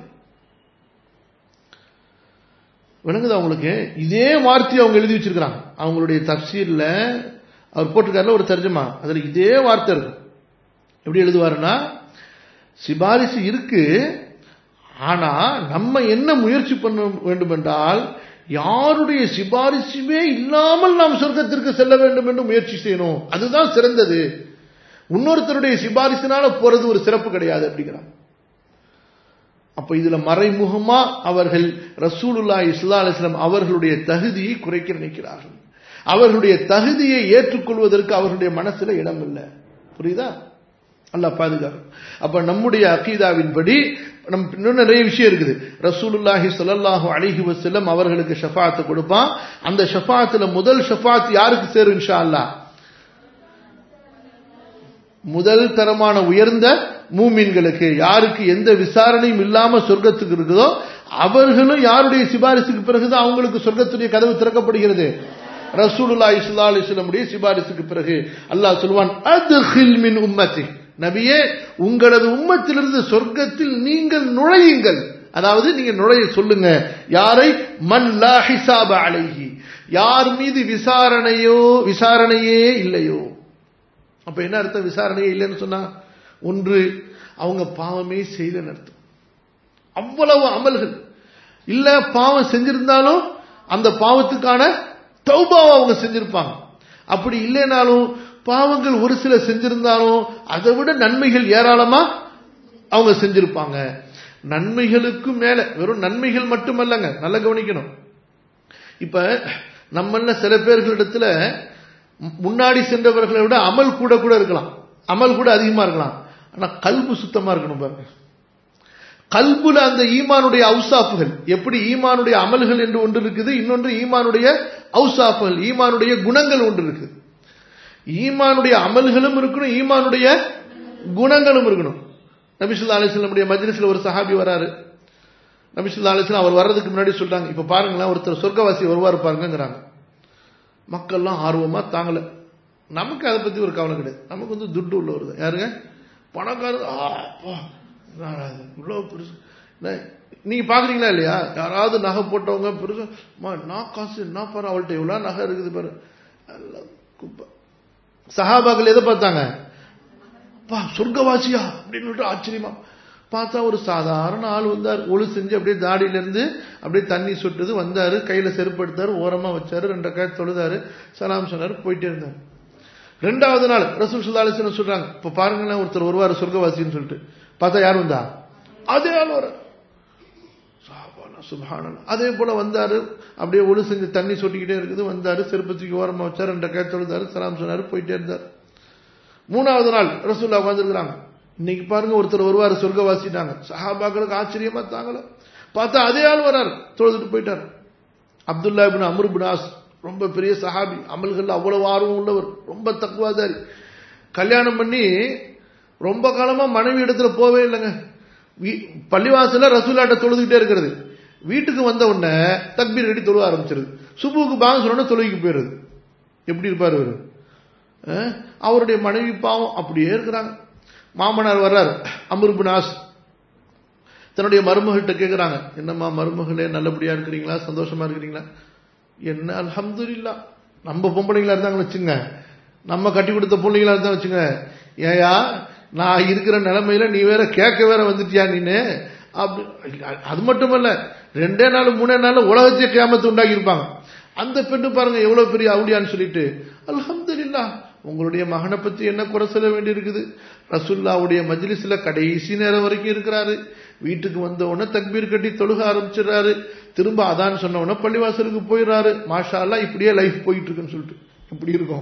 விளங்குது அவங்களுக்கு இதே வார்த்தையை அவங்க எழுதி வச்சிருக்கிறாங்க அவங்களுடைய தப்சீர்ல அவர் போட்டிருக்காருல ஒரு தர்ஜமா அதுல இதே வார்த்தை இருக்கு எப்படி எழுதுவாருன்னா சிபாரிசு இருக்கு ஆனா நம்ம என்ன முயற்சி பண்ண வேண்டும் என்றால் யாருடைய சிபாரிசுமே இல்லாமல் நாம் சொர்க்கத்திற்கு செல்ல வேண்டும் என்று முயற்சி செய்யணும் அதுதான் சிறந்தது இன்னொருத்தருடைய சிபாரிசுனால போறது ஒரு சிறப்பு கிடையாது அப்படிங்கிறான் அப்ப இதுல மறைமுகமா அவர்கள் ரசூலுல்லா இஸ்லா அலிஸ்லாம் அவர்களுடைய தகுதியை குறைக்க நினைக்கிறார்கள் அவர்களுடைய தகுதியை ஏற்றுக்கொள்வதற்கு அவர்களுடைய மனசுல இடம் இல்லை புரியுதா அல்ல பாதுகாப்பு அப்ப நம்முடைய அகீதாவின்படி நம் இன்னும் நிறைய விஷயம் இருக்குது ரசூலுல்லாஹி ஸல்லல்லாஹு அலைஹி வஸல்லம் அவர்களுக்கு ஷஃபாத் கொடுப்பான் அந்த ஷஃபாத்துல முதல் ஷஃபாத் யாருக்கு சேரும் இன்ஷா அல்லாஹ் முதல் தரமான உயர்ந்த மூமின்களுக்கு யாருக்கு எந்த விசாரணையும் இல்லாம சொர்க்கத்துக்கு இருக்குதோ அவர்களும் யாருடைய சிபாரிசுக்கு பிறகுதான் அவங்களுக்கு சொர்க்கத்துடைய கதவு திறக்கப்படுகிறது ரசூலுல்லாஹி ஸல்லல்லாஹு அலைஹி வஸல்லமுடைய சிபாரிசுக்கு பிறகு அல்லாஹ் சொல்வான் அத்ஹில் மின் உம்மத்தி நபியே உங்களது உம்மத்திலிருந்து சொர்க்கத்தில் நீங்கள் நுழையுங்கள் அதாவது நீங்க நுழைய சொல்லுங்க யாரை மன் லா ஹிசாப அலைஹி யார் மீது விசாரணையோ விசாரணையே இல்லையோ அப்ப என்ன அர்த்தம் விசாரணையே இல்லைன்னு சொன்னா ஒன்று அவங்க பாவமே செய்யலன்னு அர்த்தம் அவ்வளவு அமல்கள் இல்ல பாவம் செஞ்சிருந்தாலும் அந்த பாவத்துக்கான தௌபாவை அவங்க செஞ்சிருப்பாங்க அப்படி இல்லைனாலும் பாவங்கள் ஒரு சில செஞ்சிருந்தாலும் அதை விட நன்மைகள் ஏராளமா அவங்க செஞ்சிருப்பாங்க நன்மைகளுக்கும் மேல வெறும் நன்மைகள் மட்டுமல்லங்க நல்லா கவனிக்கணும் இப்ப நம்மள சில பேர்களிடத்துல முன்னாடி சென்றவர்களை விட அமல் கூட கூட இருக்கலாம் அமல் கூட அதிகமா இருக்கலாம் ஆனா கல்பு சுத்தமா இருக்கணும் பாருங்க கல்புல அந்த ஈமானுடைய அவுசாப்புகள் எப்படி ஈமானுடைய அமல்கள் என்று ஒன்று இருக்குது இன்னொன்று ஈமானுடைய அவுசாப்புகள் ஈமானுடைய குணங்கள் ஒன்று இருக்குது ஈமானுடைய அமல்களும் இருக்கணும் ஈமானுடைய குணங்களும் இருக்கணும் நபிசுல்லா அலிஸ்லமுடைய மஜ்லிஸ்ல ஒரு சஹாபி வராரு நபிசுல்லா அலிஸ்லாம் அவர் வர்றதுக்கு முன்னாடி சொல்றாங்க இப்ப பாருங்களேன் ஒருத்தர் சொர்க்கவாசி வருவார் பாருங்கிறாங்க மக்கள்லாம் ஆர்வமா தாங்கல நமக்கு அதை பத்தி ஒரு கவலை கிடையாது நமக்கு வந்து துட்டு உள்ள வருது யாருங்க பணக்காரர் இவ்வளோ பெருசு நீங்க பாக்குறீங்களா இல்லையா யாராவது நகை போட்டவங்க பெருசா நான் காசு என்ன பாரு அவள்கிட்ட எவ்வளவு நகை இருக்குது பாரு குப்பை சஹாபாக்கள் எதை பார்த்தாங்க அப்பா சொர்க்கவாசியா அப்படின்னு ஆச்சரியமா பார்த்தா ஒரு சாதாரண ஆள் வந்தார் ஒழு செஞ்சு அப்படியே தாடியில இருந்து அப்படியே தண்ணி சுட்டுது வந்தாரு கையில செருப்பு எடுத்தாரு ஓரமா வச்சாரு ரெண்டு காய் தொழுதாரு சலாம் சொன்னாரு போயிட்டே இருந்தாரு ரெண்டாவது நாள் ரசூல் சுல்லாலிசன் சொல்றாங்க இப்ப பாருங்களேன் ஒருத்தர் வருவார் சொர்க்கவாசின்னு சொல்லிட்டு பார்த்தா யார் வந்தா அதே ஆள் வர சுபானன் அதே போல வந்தாரு அப்படியே ஒழு செஞ்சு தண்ணி சொட்டிக்கிட்டே இருக்குது வந்தாரு செருப்பத்துக்கு ஓரமா வச்சாரு ரெண்டு கை தொழுதாரு சலாம் சொன்னாரு போயிட்டே இருந்தார் மூணாவது நாள் ரசூல்லா உட்காந்துருக்கிறாங்க இன்னைக்கு பாருங்க ஒருத்தர் வருவார் சொர்க்கவாசிட்டாங்க சஹாபாக்களுக்கு ஆச்சரியமா தாங்கல பார்த்தா அதே ஆள் வராரு தொழுதுட்டு போயிட்டார் Abdullah ibn Amr bin Aas ரொம்ப பெரிய சஹாபி அமல்கள் அவ்வளவு ஆர்வம் உள்ளவர் ரொம்ப தக்குவாதாரி கல்யாணம் பண்ணி ரொம்ப காலமா மனைவி இடத்துல போவே இல்லைங்க பள்ளிவாசல ரசூலாட்ட தொழுதுகிட்டே இருக்கிறது வீட்டுக்கு வந்த உடனே தக்பீர் கட்டி தொழுவ ஆரம்பிச்சிருது சுபுக்கு பாங்க சொன்ன தொழுவிக்கு போயிருது எப்படி இருப்பார் இவர் அவருடைய மனைவி பாவம் அப்படியே இருக்கிறாங்க மாமனார் வர்றார் அமிர்புனாஸ் தன்னுடைய மருமகிட்ட கேட்குறாங்க என்னம்மா மருமகளே நல்லபடியா இருக்கிறீங்களா சந்தோஷமா இருக்கிறீங்களா என்ன அலமது இல்லா நம்ம பொம்பளைங்களா இருந்தாங்கன்னு வச்சுங்க நம்ம கட்டி கொடுத்த பிள்ளைங்களா இருந்தா வச்சுங்க ஏயா நான் இருக்கிற நிலைமையில நீ வேற கேட்க வேற வந்துட்டியா நீனு அப்படி அது மட்டுமல்ல ரெண்டே நாள் மூணே நாள் உலகத்தை கேமத்து உண்டாக்கி இருப்பாங்க அந்த பெண்ணு பாருங்க எவ்வளவு பெரிய அவுளியான்னு சொல்லிட்டு அல்ஹம்துலில்லா உங்களுடைய மகனை பத்தி என்ன குறை சொல்ல வேண்டி இருக்குது ரசுல்லாவுடைய மஜ்லிஸ்ல கடைசி நேரம் வரைக்கும் இருக்கிறாரு வீட்டுக்கு வந்த உடனே தக்பீர் கட்டி தொழுக ஆரம்பிச்சிடுறாரு திரும்ப அதான் சொன்ன உடனே பள்ளிவாசலுக்கு போயிடுறாரு மாஷா எல்லாம் இப்படியே லைஃப் போயிட்டு இருக்குன்னு சொல்லிட்டு இப்படி இருக்கும்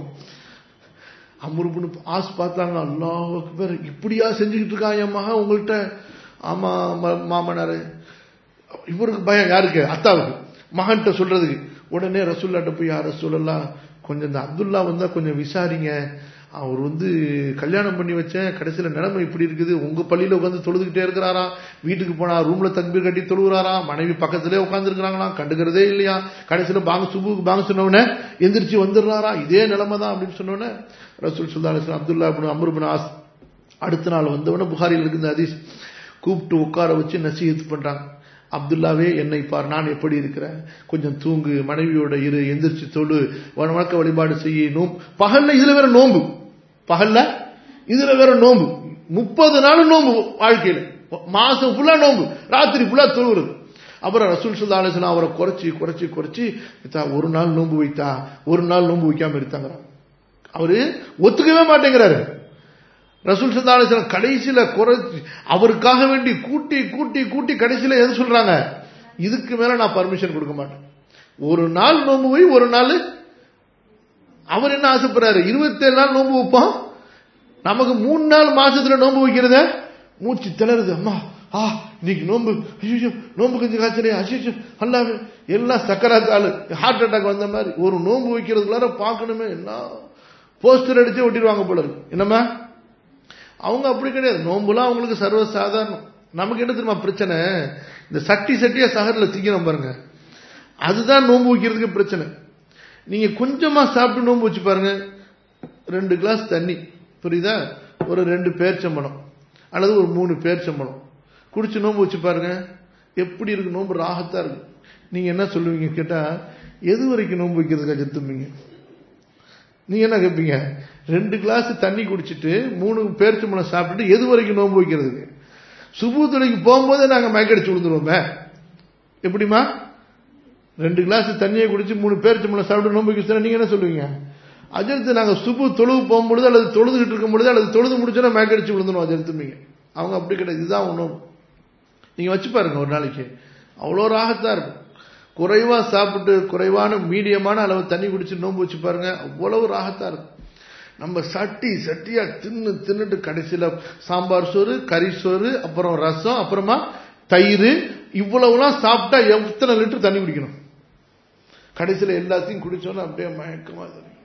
அமுருபுன்னு ஆஸ் பார்த்தாங்க அல்லாஹ் அக்பர் இப்படியா செஞ்சுக்கிட்டு இருக்கான் என் மகன் உங்கள்கிட்ட ஆமா மாமனாரு இவருக்கு பயம் யாருக்கு அத்தாவுக்கு மகன்கிட்ட சொல்றதுக்கு உடனே ரசூல்லாட்ட போய் யார் ரசூலெல்லாம் கொஞ்சம் இந்த அப்துல்லா வந்தா கொஞ்சம் விசாரிங்க அவர் வந்து கல்யாணம் பண்ணி வச்சேன் கடைசியில நிலைமை இப்படி இருக்குது உங்க பள்ளியில உட்காந்து தொழுதுகிட்டே இருக்கிறாரா வீட்டுக்கு போனா ரூம்ல தக்பீர் கட்டி தொழுகிறாரா மனைவி பக்கத்திலே உட்கார்ந்து இருக்கிறாங்களாம் கண்டுக்கிறதே இல்லையா கடைசியில பாங்க சுபுக்கு பாங்க சொன்னவனே எந்திரிச்சு வந்துடுறாரா இதே நிலைமை தான் அப்படின்னு சொன்னோன்னே ரசூல் சுல்லா அலிஸ்லாம் அப்துல்லா அப்படின்னு அமருபின் ஆஸ் அடுத்த நாள் வந்தவொடனே புகாரில் இருக்குது ஹதீஸ் கூப்பிட்டு உட்கார வச்சு நசீகத் பண்றாங்க அப்துல்லாவே என்னை பார் நான் எப்படி இருக்கிறேன் கொஞ்சம் தூங்கு மனைவியோட இரு எந்திரிச்சு தொழு வணக்க வழிபாடு செய்ய நோம்பு பகல்ல இதுல வேற நோம்பு பகல்ல இதுல வேற நோம்பு முப்பது நாள் நோம்பு வாழ்க்கையில மாசம் ஃபுல்லா நோம்பு ராத்திரி ஃபுல்லா தொழுவுறது அப்புறம் ரசூல் சுல்லா அலிஸ்லாம் அவரை குறைச்சி குறைச்சி குறைச்சி ஒரு நாள் நோம்பு வைத்தா ஒரு நாள் நோம்பு வைக்காம இருத்தாங்கிறாங்க அவரு ஒத்துக்கவே மாட்டேங்கிறாரு ரசூல் சந்தாலேஸ்வரம் கடைசியில குறைச்சி அவருக்காக வேண்டி கூட்டி கூட்டி கூட்டி கடைசியில எது சொல்றாங்க இதுக்கு மேல நான் பர்மிஷன் கொடுக்க மாட்டேன் ஒரு நாள் நோம்பு வை ஒரு நாள் அவர் என்ன ஆசைப்படுறாரு இருபத்தேழு நாள் நோம்பு வைப்பான் நமக்கு மூணு நாள் மாசத்துல நோம்பு வைக்கிறத மூச்சு திளறுது அம்மா ஆ இன்னைக்கு நோன்பு ஐயோ நோன்பு கொஞ்சம் காய்ச்சலே அசிஷோ அல்லாமே எல்லாம் சக்கராத்து ஆளு ஹார்ட் அட்டாக் வந்த மாதிரி ஒரு நோன்பு வைக்கிறதுக்குள்ளார பார்க்கணுமே என்ன போஸ்டர் அடிச்சு ஒட்டிடுவாங்க போல இருக்கு என்னம்மா அவங்க அப்படி கிடையாது நோன்புலாம் அவங்களுக்கு சர்வ சாதாரணம் நமக்கு என்ன தெரியுமா பிரச்சனை இந்த சட்டி சட்டியா சகரில் திக்கிறோம் பாருங்க அதுதான் நோன்பு வைக்கிறதுக்கு பிரச்சனை நீங்க கொஞ்சமா சாப்பிட்டு நோன்பு வச்சு பாருங்க ரெண்டு கிளாஸ் தண்ணி புரியுதா ஒரு ரெண்டு பேர்ச்சம்பழம் அல்லது ஒரு மூணு பேர்ச்சம்பழம் குடிச்சு நோன்பு வச்சு பாருங்க எப்படி இருக்கு நோன்பு ராகத்தா இருக்கு நீங்க என்ன சொல்லுவீங்க கேட்டா எது வரைக்கும் நோன்பு வைக்கிறதுக்காக செத்துப்பீங்க நீங்க என்ன கேட்பீங்க ரெண்டு கிளாஸ் தண்ணி குடிச்சிட்டு மூணு பேர்ச்சம்பழம் சாப்பிட்டுட்டு எது வரைக்கும் நோன்பு வைக்கிறதுக்கு சுபு துறைக்கு போகும்போதே நாங்க மயக்கடிச்சு விழுந்துருவோமே எப்படிமா ரெண்டு கிளாஸ் தண்ணியை குடிச்சு மூணு பேர்ச்சம்பழம் சாப்பிட்டு நோன்பு வைக்க நீங்க என்ன சொல்லுவீங்க அஜர்த்து நாங்க சுபு தொழுவு போகும்பொழுது அல்லது தொழுதுகிட்டு இருக்கும் பொழுது அல்லது தொழுது முடிச்சோன்னா மேக்கடிச்சு விழுந்துடும் அஜர்த்துமீங்க அவங்க அப்படி கிடையாது இதுதான் உணவு நீங்க வச்சு பாருங்க ஒரு நாளைக்கு அவ்வளோ ராகத்தா இருக்கும் குறைவா சாப்பிட்டு குறைவான மீடியமான அளவு தண்ணி குடிச்சு நோன்பு வச்சு பாருங்க அவ்வளவு ராகத்தா இருக்கும் நம்ம சட்டி சட்டியா தின்னு தின்னுட்டு கடைசியில சாம்பார் சோறு கறி சோறு அப்புறம் ரசம் அப்புறமா தயிர் இவ்வளவுலாம் சாப்பிட்டா எத்தனை லிட்டர் தண்ணி குடிக்கணும் கடைசியில எல்லாத்தையும் குடிச்சோன்னா அப்படியே மயக்கமா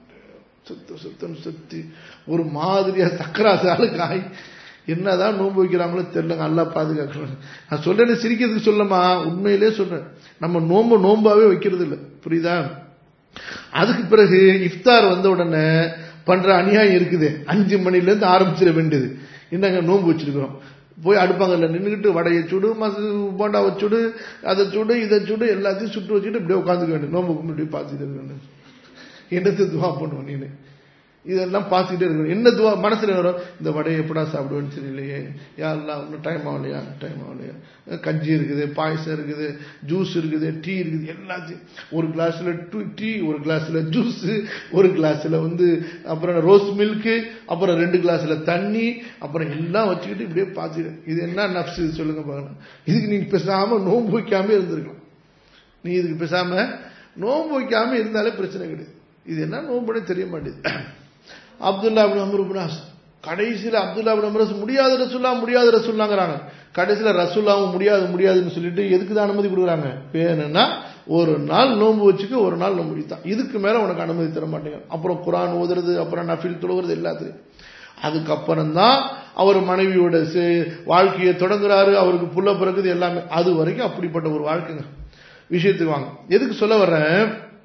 சுத்த சுத்தம் சுத்தி ஒரு மாதிரியா சக்கராசு ஆளுக்கு ஆகி என்னதான் நோன்பு வைக்கிறாங்களோ தெரியலங்க நல்லா பாதுகாக்கணும் நான் சொல்றேன்னு சிரிக்கிறதுக்கு சொல்லமா உண்மையிலே சொல்றேன் நம்ம நோன்பு நோம்பாவே வைக்கிறது இல்லை புரியுதா அதுக்கு பிறகு இஃப்தார் வந்த உடனே பண்ற அநியாயம் இருக்குது அஞ்சு மணில இருந்து ஆரம்பிச்சிட வேண்டியது என்னங்க நோன்பு வச்சிருக்கிறோம் போய் அடுப்பாங்கல்ல நின்றுக்கிட்டு வடையை சுடு மசு போண்டாவை சுடு அதை சுடு இதை சுடு எல்லாத்தையும் சுட்டு வச்சுட்டு இப்படியே உட்காந்துக்க வேண்டும் நோன்பு கும்பிட்டு பார்த்துட்டு இருக்க வேண்டும் என்னத்து துவா பண்ணுவோம் நீனு இதெல்லாம் பார்த்துக்கிட்டே இருக்கணும் என்ன துவா மனசுல வரும் இந்த வடையை எப்படா சாப்பிடுவேன்னு தெரியலையே யாரெல்லாம் இன்னும் டைம் ஆகலையா டைம் ஆகலையா கஞ்சி இருக்குது பாயசம் இருக்குது ஜூஸ் இருக்குது டீ இருக்குது எல்லாத்தையும் ஒரு கிளாஸ்ல டீ ஒரு கிளாஸ்ல ஜூஸ் ஒரு கிளாஸ்ல வந்து அப்புறம் ரோஸ் மில்க்கு அப்புறம் ரெண்டு கிளாஸ்ல தண்ணி அப்புறம் எல்லாம் வச்சுக்கிட்டு இப்படியே பார்த்துட்டு இது என்ன நப்ஸ் இது சொல்லுங்க பார்க்கலாம் இதுக்கு நீங்க பேசாம நோன்பு வைக்காம இருந்திருக்கலாம் நீ இதுக்கு பேசாம நோன்பு வைக்காம இருந்தாலே பிரச்சனை கிடையாது இது என்ன நோன்புனே தெரிய மாட்டேது அப்துல்லா அபின் அமருபுனாஸ் கடைசியில் அப்துல்லா அபின் அமரஸ் முடியாத ரசுல்லா முடியாத ரசுல்லாங்கிறாங்க கடைசியில் ரசுல்லாவும் முடியாது முடியாதுன்னு சொல்லிட்டு எதுக்கு தான் அனுமதி கொடுக்குறாங்க வேணும்னா ஒரு நாள் நோன்பு வச்சுக்க ஒரு நாள் நோன்பு வைத்தான் இதுக்கு மேல உனக்கு அனுமதி தர மாட்டேங்க அப்புறம் குரான் ஓதுறது அப்புறம் நஃபில் தொழுகிறது எல்லாத்துலையும் அதுக்கப்புறம் தான் அவர் மனைவியோட வாழ்க்கையை தொடங்குறாரு அவருக்கு புள்ள பிறகுது எல்லாமே அது வரைக்கும் அப்படிப்பட்ட ஒரு வாழ்க்கைங்க விஷயத்துக்கு வாங்க எதுக்கு சொல்ல வர்றேன்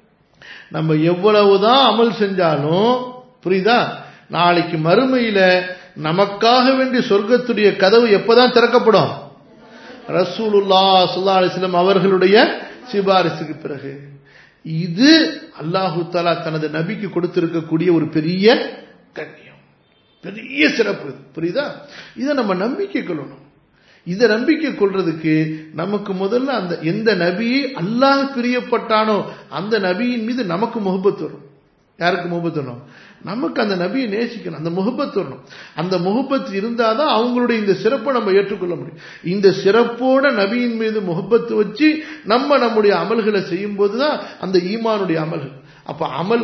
நம்ம எவ்வளவுதான் அமல் செஞ்சாலும் புரியுதா நாளைக்கு மறுமையில நமக்காக வேண்டிய சொர்க்கத்துடைய கதவு எப்பதான் திறக்கப்படும் ரசூலுல்லா சுல்லா அலிஸ்லம் அவர்களுடைய சிபாரிசுக்கு பிறகு இது அல்லாஹு தாலா தனது நபிக்கு கொடுத்திருக்கக்கூடிய ஒரு பெரிய கண்ணியம் பெரிய சிறப்பு புரியுதா இதை நம்ம நம்பிக்கை கொள்ளணும் இதை நம்பிக்கை கொள்றதுக்கு நமக்கு முதல்ல அந்த எந்த நபியை அல்லாஹ் பிரியப்பட்டானோ அந்த நபியின் மீது நமக்கு முகப்பத்து வரும் யாருக்கு முகப்பத்து வரணும் நமக்கு அந்த நபியை நேசிக்கணும் அந்த முகப்பத்து வரணும் அந்த முகப்பத்து இருந்தாதான் அவங்களுடைய இந்த சிறப்பை நம்ம ஏற்றுக்கொள்ள முடியும் இந்த சிறப்போட நபியின் மீது முகப்பத்து வச்சு நம்ம நம்முடைய அமல்களை செய்யும் போதுதான் அந்த ஈமானுடைய அமல்கள் அப்ப அமல்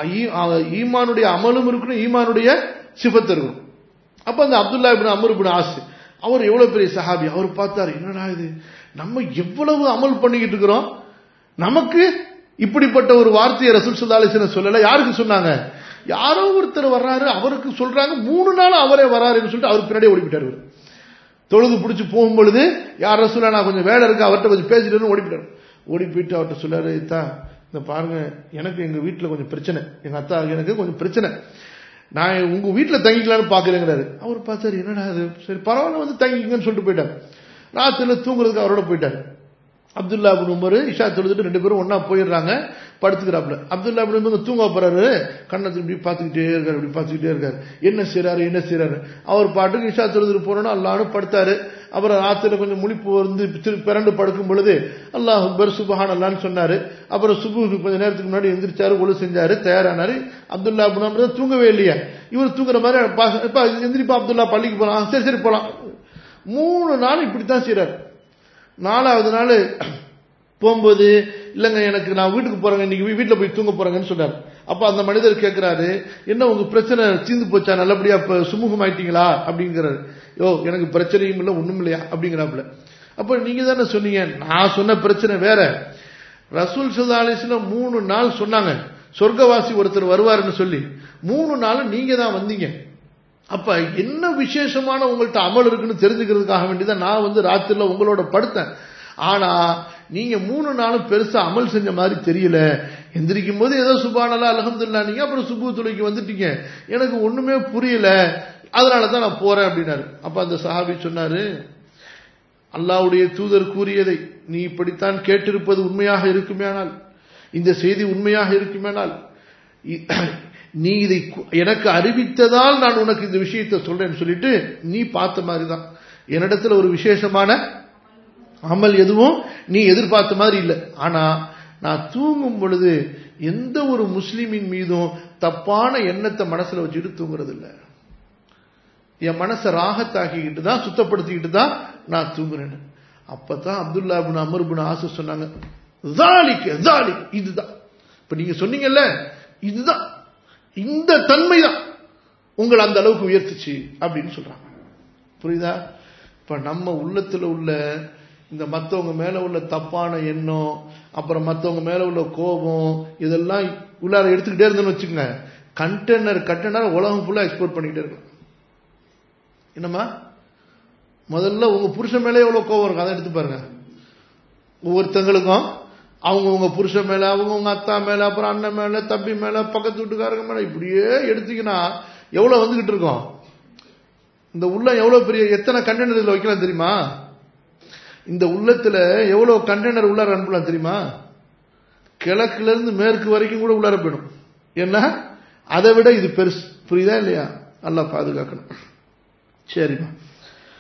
ஈமானுடைய அமலும் இருக்கணும் ஈமானுடைய சிபத்து இருக்கணும் அப்ப அந்த அப்துல்லா இபின் அமர் இபின் ஆசு அவர் எவ்வளவு பெரிய சஹாபி அவர் பார்த்தாரு என்னடா இது நம்ம எவ்வளவு அமல் பண்ணிக்கிட்டு இருக்கிறோம் நமக்கு இப்படிப்பட்ட ஒரு வார்த்தையை ரசூல் சுல்லாலிசன சொல்லல யாருக்கு சொன்னாங்க யாரோ ஒருத்தர் வர்றாரு அவருக்கு சொல்றாங்க மூணு நாள் அவரே வராருன்னு சொல்லிட்டு அவர் பின்னாடியே ஓடிவிட்டாரு தொழுது பிடிச்சி போகும் பொழுது யார் ரசூலா நான் கொஞ்சம் வேலை இருக்கு அவர்கிட்ட கொஞ்சம் பேசிட்டு ஓடிவிட்டாரு ஓடி போயிட்டு அவர்கிட்ட சொல்லாரு தா இந்த பாருங்க எனக்கு எங்க வீட்டுல கொஞ்சம் பிரச்சனை எங்க அத்தா எனக்கு கொஞ்சம் பிரச்சனை நான் உங்க வீட்டுல தங்கிக்கலாம்னு பாக்குறேங்கிறாரு அவர் பார்த்தாரு என்னடா அது சரி பரவாயில்ல வந்து தங்கிங்கன்னு சொல்லிட்டு போயிட்டார் ராத்திரில தூங்குறதுக்கு அவரோட போயிட்டார் அப்துல்லா அபின் உமர் இஷா தொழுதுட்டு ரெண்டு பேரும் ஒன்னா போயிடுறாங்க படுத்துக்கிறாப்புல அப்துல்லா அபின் உமர் தூங்க போறாரு கண்ணத்தை இப்படி பார்த்துக்கிட்டே இருக்காரு இப்படி பார்த்துக்கிட்டே இருக்காரு என்ன செய்யறாரு என்ன செய்யறாரு அவர் பாட்டுக்கு இஷா தொழுதுட்டு போறோம்னா அல்லான்னு படுத்தாரு அப்புறம் ராத்திரில கொஞ்சம் முழிப்பு வந்து திரு பிறண்டு படுக்கும் பொழுது அல்லாஹ் அக்பர் சுபஹான் அல்லான்னு சொன்னாரு அப்புறம் சுபுக்கு கொஞ்ச நேரத்துக்கு முன்னாடி எந்திரிச்சாரு ஒழு செஞ்சாரு தயாரானாரு அப்துல்லா அபின் உமர் தூங்கவே இல்லையா இவர் தூங்குற மாதிரி எந்திரிப்பா அப்துல்லா பள்ளிக்கு போலாம் சரி சரி போலாம் மூணு நாள் இப்படித்தான் செய்யறாரு நாலாவது நாள் போகும்போது இல்லைங்க எனக்கு நான் வீட்டுக்கு போறேங்க இன்னைக்கு வீட்டில் போய் தூங்க போறேங்கன்னு சொன்னார் அப்ப அந்த மனிதர் கேட்கிறாரு என்ன உங்க பிரச்சனை தீர்ந்து போச்சா நல்லபடியா இப்ப சுமூகம் ஆயிட்டீங்களா அப்படிங்கிறாரு யோ எனக்கு பிரச்சனையும் இல்லை ஒண்ணும் இல்லையா அப்படிங்கிறாப்புல அப்ப நீங்க தானே சொன்னீங்க நான் சொன்ன பிரச்சனை வேற ரசூல் சுல்லாலிஸ்ல மூணு நாள் சொன்னாங்க சொர்க்கவாசி ஒருத்தர் வருவாருன்னு சொல்லி மூணு நாள் நீங்க தான் வந்தீங்க அப்ப என்ன விசேஷமான உங்கள்ட்ட அமல் இருக்குன்னு தெரிஞ்சுக்கிறதுக்காக வேண்டிதான் நான் வந்து ராத்திரில உங்களோட படுத்தேன் ஆனா நீங்க மூணு நாளும் பெருசா அமல் செஞ்ச மாதிரி தெரியல எந்திரிக்கும் போது ஏதோ சுபானலா அலகம்துல்லா நீங்க அப்புறம் சுபு துளைக்கு வந்துட்டீங்க எனக்கு ஒண்ணுமே புரியல அதனால தான் நான் போறேன் அப்படின்னாரு அப்ப அந்த சஹாபி சொன்னாரு அல்லாவுடைய தூதர் கூறியதை நீ இப்படித்தான் கேட்டிருப்பது உண்மையாக இருக்குமேனால் இந்த செய்தி உண்மையாக இருக்குமேனால் நீ இதை எனக்கு அறிவித்ததால் நான் உனக்கு இந்த விஷயத்தை சொல்றேன்னு சொல்லிட்டு நீ பார்த்த மாதிரி தான் என்னிடத்துல ஒரு விசேஷமான அமல் எதுவும் நீ எதிர்பார்த்த மாதிரி இல்லை ஆனா நான் தூங்கும் பொழுது எந்த ஒரு முஸ்லிமின் மீதும் தப்பான எண்ணத்தை மனசுல வச்சுட்டு தூங்குறது இல்லை என் மனசை ராகத்தாக்கிக்கிட்டு தான் சுத்தப்படுத்திக்கிட்டு தான் நான் தூங்குறேன் அப்பதான் அப்துல்லா பின் அமர் பின் ஆசு சொன்னாங்க இதுதான் இப்ப நீங்க சொன்னீங்கல்ல இதுதான் இந்த தன்மை தான் உங்களை அந்த அளவுக்கு உயர்த்துச்சு அப்படின்னு சொல்றாங்க புரியுதா இப்ப நம்ம உள்ளத்துல உள்ள இந்த மத்தவங்க மேல உள்ள தப்பான எண்ணம் அப்புறம் மத்தவங்க மேல உள்ள கோபம் இதெல்லாம் உள்ளார எடுத்துக்கிட்டே இருந்தோம்னு வச்சுக்கோங்க கண்டெய்னர் கண்டெய்னர் உலகம் ஃபுல்லா எக்ஸ்போர்ட் பண்ணிக்கிட்டே இருக்கலாம் என்னம்மா முதல்ல உங்க புருஷன் மேலே எவ்வளவு கோபம் இருக்கும் அதை எடுத்து பாருங்க ஒவ்வொருத்தங்களுக்கும் அவங்க உங்க புருஷன் மேல அவங்க உங்க அத்தா மேல அப்புறம் அண்ணன் மேல தம்பி மேல பக்கத்து வீட்டுக்காரங்க மேல இப்படியே எடுத்தீங்கன்னா எவ்வளவு வந்துகிட்டு இருக்கோம் இந்த உள்ள எவ்வளவு பெரிய எத்தனை கண்டெய்னர் இதுல வைக்கலாம் தெரியுமா இந்த உள்ளத்துல எவ்வளவு கண்டெய்னர் உள்ளார அனுப்பலாம் தெரியுமா கிழக்குல இருந்து மேற்கு வரைக்கும் கூட உள்ளார போயிடும் ஏன்னா அதை விட இது பெருசு புரியுதா இல்லையா நல்லா பாதுகாக்கணும் சரிம்மா